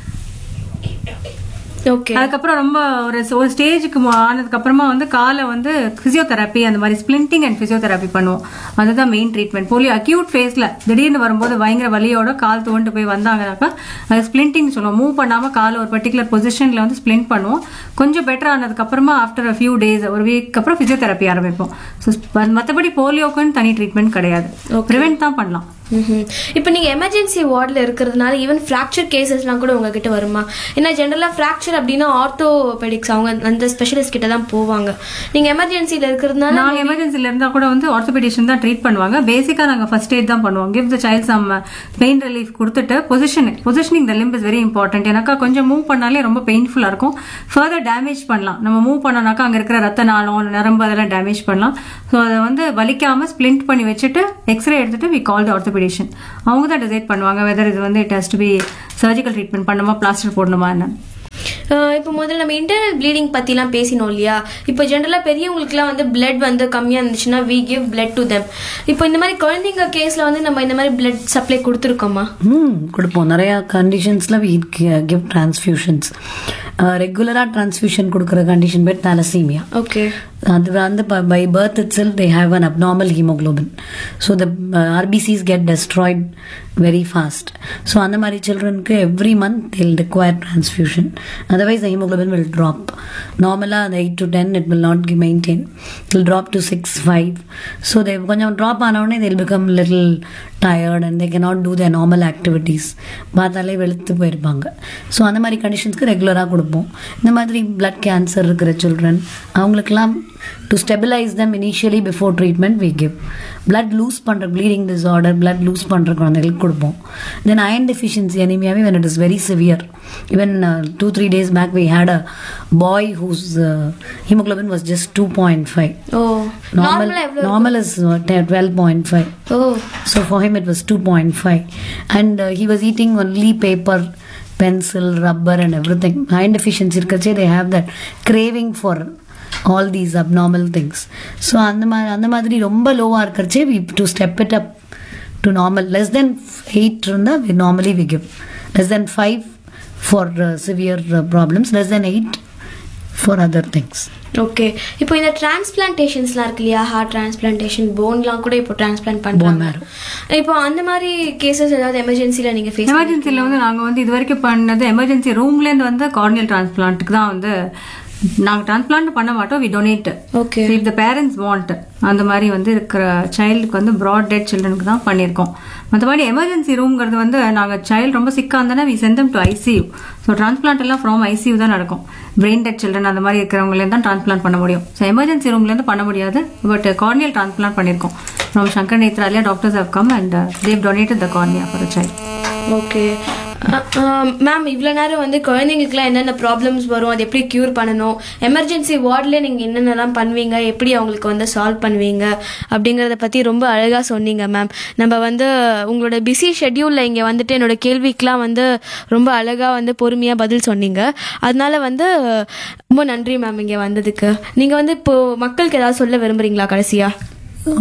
Speaker 1: ஓகே
Speaker 2: அதுக்கப்புறம் ரொம்ப ஒரு ஒரு ஸ்டேஜுக்கு ஆனதுக்கு அப்புறமா வந்து காலை வந்து பிசியோதெரப்பி அந்த மாதிரி ஸ்பிளிண்டிங் அண்ட் பிசியோதெரப்பி பண்ணுவோம் அதுதான் மெயின் ட்ரீட்மெண்ட் போலியோ அக்யூட் ஃபேஸ்ல திடீர்னு வரும்போது பயங்கர வலியோட கால் துவண்டு போய் வந்தாங்கனாக்கா அது ஸ்பிளிண்டிங் சொல்லுவோம் மூவ் பண்ணாம காலை ஒரு பர்டிகுலர் பொசிஷன்ல வந்து ஸ்பிளிண்ட் பண்ணுவோம் கொஞ்சம் பெட்டர் ஆனதுக்கு அப்புறமா ஆஃப்டர் ஃபியூ டேஸ் ஒரு வீக் அப்புறம் பிசியோதெரப்பி ஆரம்பிப்போம் ஸோ மற்றபடி போலியோக்குன்னு தனி ட்ரீட்மெண்ட் கிடையாது ப்ரிவென்ட் தான் பண்ணலாம்
Speaker 1: ம்ஹும். இப்போ நீங்க எமர்ஜென்சி வார்டில் இருக்கிறதுனால ஈவன் ஃப்ராக்சர் கேசஸ்லாம் கூட உங்ககிட்ட வருமா ஏன்னா ஜென்ரலாக ஃப்ராக்சர் அப்படின்னா ஆர்த்தோபெடிக்ஸ் அவங்க அந்த ஸ்பெஷலிஸ்ட் கிட்ட தான் போவாங்க நீங்க எமர்ஜென்சியில் இருக்கிறதுனால
Speaker 2: நாங்க எமர்ஜென்சில இருந்தா கூட வந்து ஆர்த்தோபெடிஷன் தான் ட்ரீட் பண்ணுவாங்க பேசிக்கா நாங்க ஃபர்ஸ்ட் எய்ட் தான் பண்ணுவோம் give the child some pain relief கொடுத்துட்டு position positioning the limb is very important எனக்கா கொஞ்சம் மூவ் பண்ணாலே ரொம்ப பெயின்ஃபுல்லா இருக்கும் ஃபர்தர் டேமேஜ் பண்ணலாம் நம்ம மூவ் பண்ணோம்னாக்கா அங்க இருக்கிற ரத்த நாளம் நரம்பு அதெல்லாம் டேமேஜ் பண்ணலாம் ஸோ அதை வந்து வலிக்காம ஸ்பிளிண்ட் பண்ணி வச்சுட்டு எக்ஸ்ரே எடுத்துட்டு வி கால் த ஆர்த்தோபெடிஷன் அவங்க தான் டிசைட் பண்ணுவாங்க வெதர் இது வந்து it has to be surgical treatment பண்ணுமா பிளாஸ்டர் போடணுமா என்ன
Speaker 1: ஆஹ் இப்போ முதல்ல நம்ம இன்டர்னல் ப்ளீடிங் பற்றிலாம் பேசினோம் இல்லையா இப்போ ஜென்ரலாக பெரியவங்களுக்குலாம் வந்து பிளட் வந்து கம்மியாக இருந்துச்சுன்னா we give blood to them இப்போ இந்த மாதிரி குழந்தைங்க கேஸில் வந்து நம்ம இந்த மாதிரி பிளட் சப்ளை கொடுத்துருக்கோமா
Speaker 3: ம் கொடுப்போம் நிறையா கண்டிஷன்ஸில் வி கிவ் டிரான்ஸ்ஃபியூஷன்ஸ் ரெகுலராக டிரான்ஸ்ஃபியூஷன் கொடுக்குற கண்டிஷன் பேர் தலசீமியா
Speaker 1: ஓகே
Speaker 3: அது வந்து by birth itself they have an abnormal haemoglobin so the RBCs get destroyed very fast so அந்த மாதிரி சில்ட்ரனுக்கு every month they'll require transfusion otherwise the haemoglobin will drop நார்மலாக அந்த eight to ten it will not கி maintain it'll drop to six five so they கொஞ்சம் drop ஆனவுடனே they'll become little tired and they cannot do their normal activities பார்த்தாலே வெளுத்து போயிருப்பாங்க so அந்த மாதிரி கண்டிஷன்ஸ்க்கு ரெகுலராக கொடுப்போம் இந்த மாதிரி பிளட் கேன்சர் இருக்கிற சில்ட்ரன் அவங்களுக்கெல்லாம் to stabilise them initially before treatment we give blood loss பண்ணுற ப்ளீடிங் டிஸார்டர் பிளட் லூஸ் பண்ணுற குழந்தைகளுக்கு கொடுப்போம் தென் அயன் டெஃபிஷியன்சி அனிமியாவே when it is very severe even uh, two three days back we had a boy whose uh, hemoglobin was just 2.5
Speaker 1: oh
Speaker 3: normal
Speaker 1: நார்மலாக எவ்வளோ
Speaker 3: normal is uh, 12.5
Speaker 1: O
Speaker 3: so for him it was 2.5 and uh, he was eating only paper pencil rubber and everything iron deficiency irkache they have that craving for all these abnormal things so அந்த மாதிரி அந்த மாதிரி ரொம்ப லோவாக இருக்கிறச்சே we to step it up to normal less than 8 இருந்தா we normally we give less than 5 for uh, severe uh, problems less than 8 for other things
Speaker 1: okay இப்போ இந்த டிரான்ஸ்பிளான்டேஷன்ஸ்லாம் இருக்கு இல்லையா ஹார்ட் டிரான்ஸ்பிளான்டேஷன் போன்லாம் கூட இப்போ டிரான்ஸ்பிளான்ட் பண்ணுறாங்க
Speaker 3: marrow.
Speaker 1: இப்போ அந்த மாதிரி கேசஸ் ஏதாவது எமர்ஜென்சியில் நீங்கள் ஃபேஸ்
Speaker 2: எமர்ஜென்சில வந்து நாங்க வந்து இது வரைக்கும் பண்ணது எமர்ஜென்சி ரூம்ல இருந்து வந்து கார்னியல் டிரான்ஸ்பிளான்ட்டுக்கு தான் வந்து நாங்க டிரான்ஸ்பிளான்ட் பண்ண மாட்டோம் we donate
Speaker 1: okay
Speaker 2: if the parents want அந்த மாதிரி வந்து இருக்கிற சைல்டுக்கு வந்து ப்ராட் டெட் சில்ட்ரனுக்கு தான் பண்ணியிருக்கோம் மற்றபடி எமர்ஜென்சி ரூம்ங்கிறது வந்து நாங்கள் சைல்டு ரொம்ப சிக்காக இருந்தோன்னா we send them to ICU so transplant எல்லாம் ஃப்ரம் ஐசியூ தான் நடக்கும் பிரெயின் டெட் சில்ட்ரன் அந்த மாதிரி இருக்கிறவங்களே தான் டிரான்ஸ்பிளான்ட் பண்ண முடியும் ஸோ எமர்ஜென்சி ரூம்லேருந்து பண்ண முடியாது பட் கார்னியல் டிரான்ஸ்பிளான்ட் பண்ணியிருக்கோம் from Sankara Nethralaya doctors have come and they donated the cornea for a child
Speaker 1: okay ma'am இவ்வளோ நேரம் வந்து குழந்தைங்களுக்குலாம் என்னென்ன ப்ராப்ளம்ஸ் வரும் அது எப்படி க்யூர் பண்ணணும் எமர்ஜென்சி வார்டில் நீங்கள் என்னென்னலாம் பண்ணுவீங்க எப்படி அவங்களுக்கு வந்து சால்வ் பண்ணுவீங்க அப்படிங்கிறத பற்றி ரொம்ப அழகாக சொன்னீங்க மேம் நம்ம வந்து உங்களோட பிஸி ஷெட்யூலில் இங்கே வந்துட்டு என்னோட கேள்விக்கெலாம் வந்து ரொம்ப அழகாக வந்து பொறுமையாக பதில் சொன்னீங்க அதனால வந்து ரொம்ப நன்றி மேம் இங்கே வந்ததுக்கு நீங்கள் வந்து இப்போ மக்களுக்கு ஏதாவது சொல்ல விரும்புறீங்களா கடைசியாக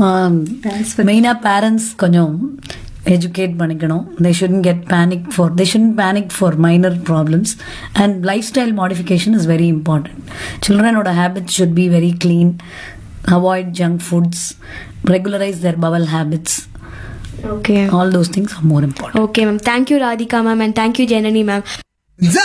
Speaker 3: மெயினாக பேரண்ட்ஸ் கொஞ்சம் எஜுகேட் பண்ணிக்கணும் they shouldn't get panic for they shouldn't panic for minor problems and lifestyle modification is very important சில்ட்ரனோட habits should be very clean avoid junk foods regularise their bowel habits
Speaker 1: okay
Speaker 3: all those things are more important
Speaker 1: okay ma'am thank you Radhika ma'am and thank you Janani ma'am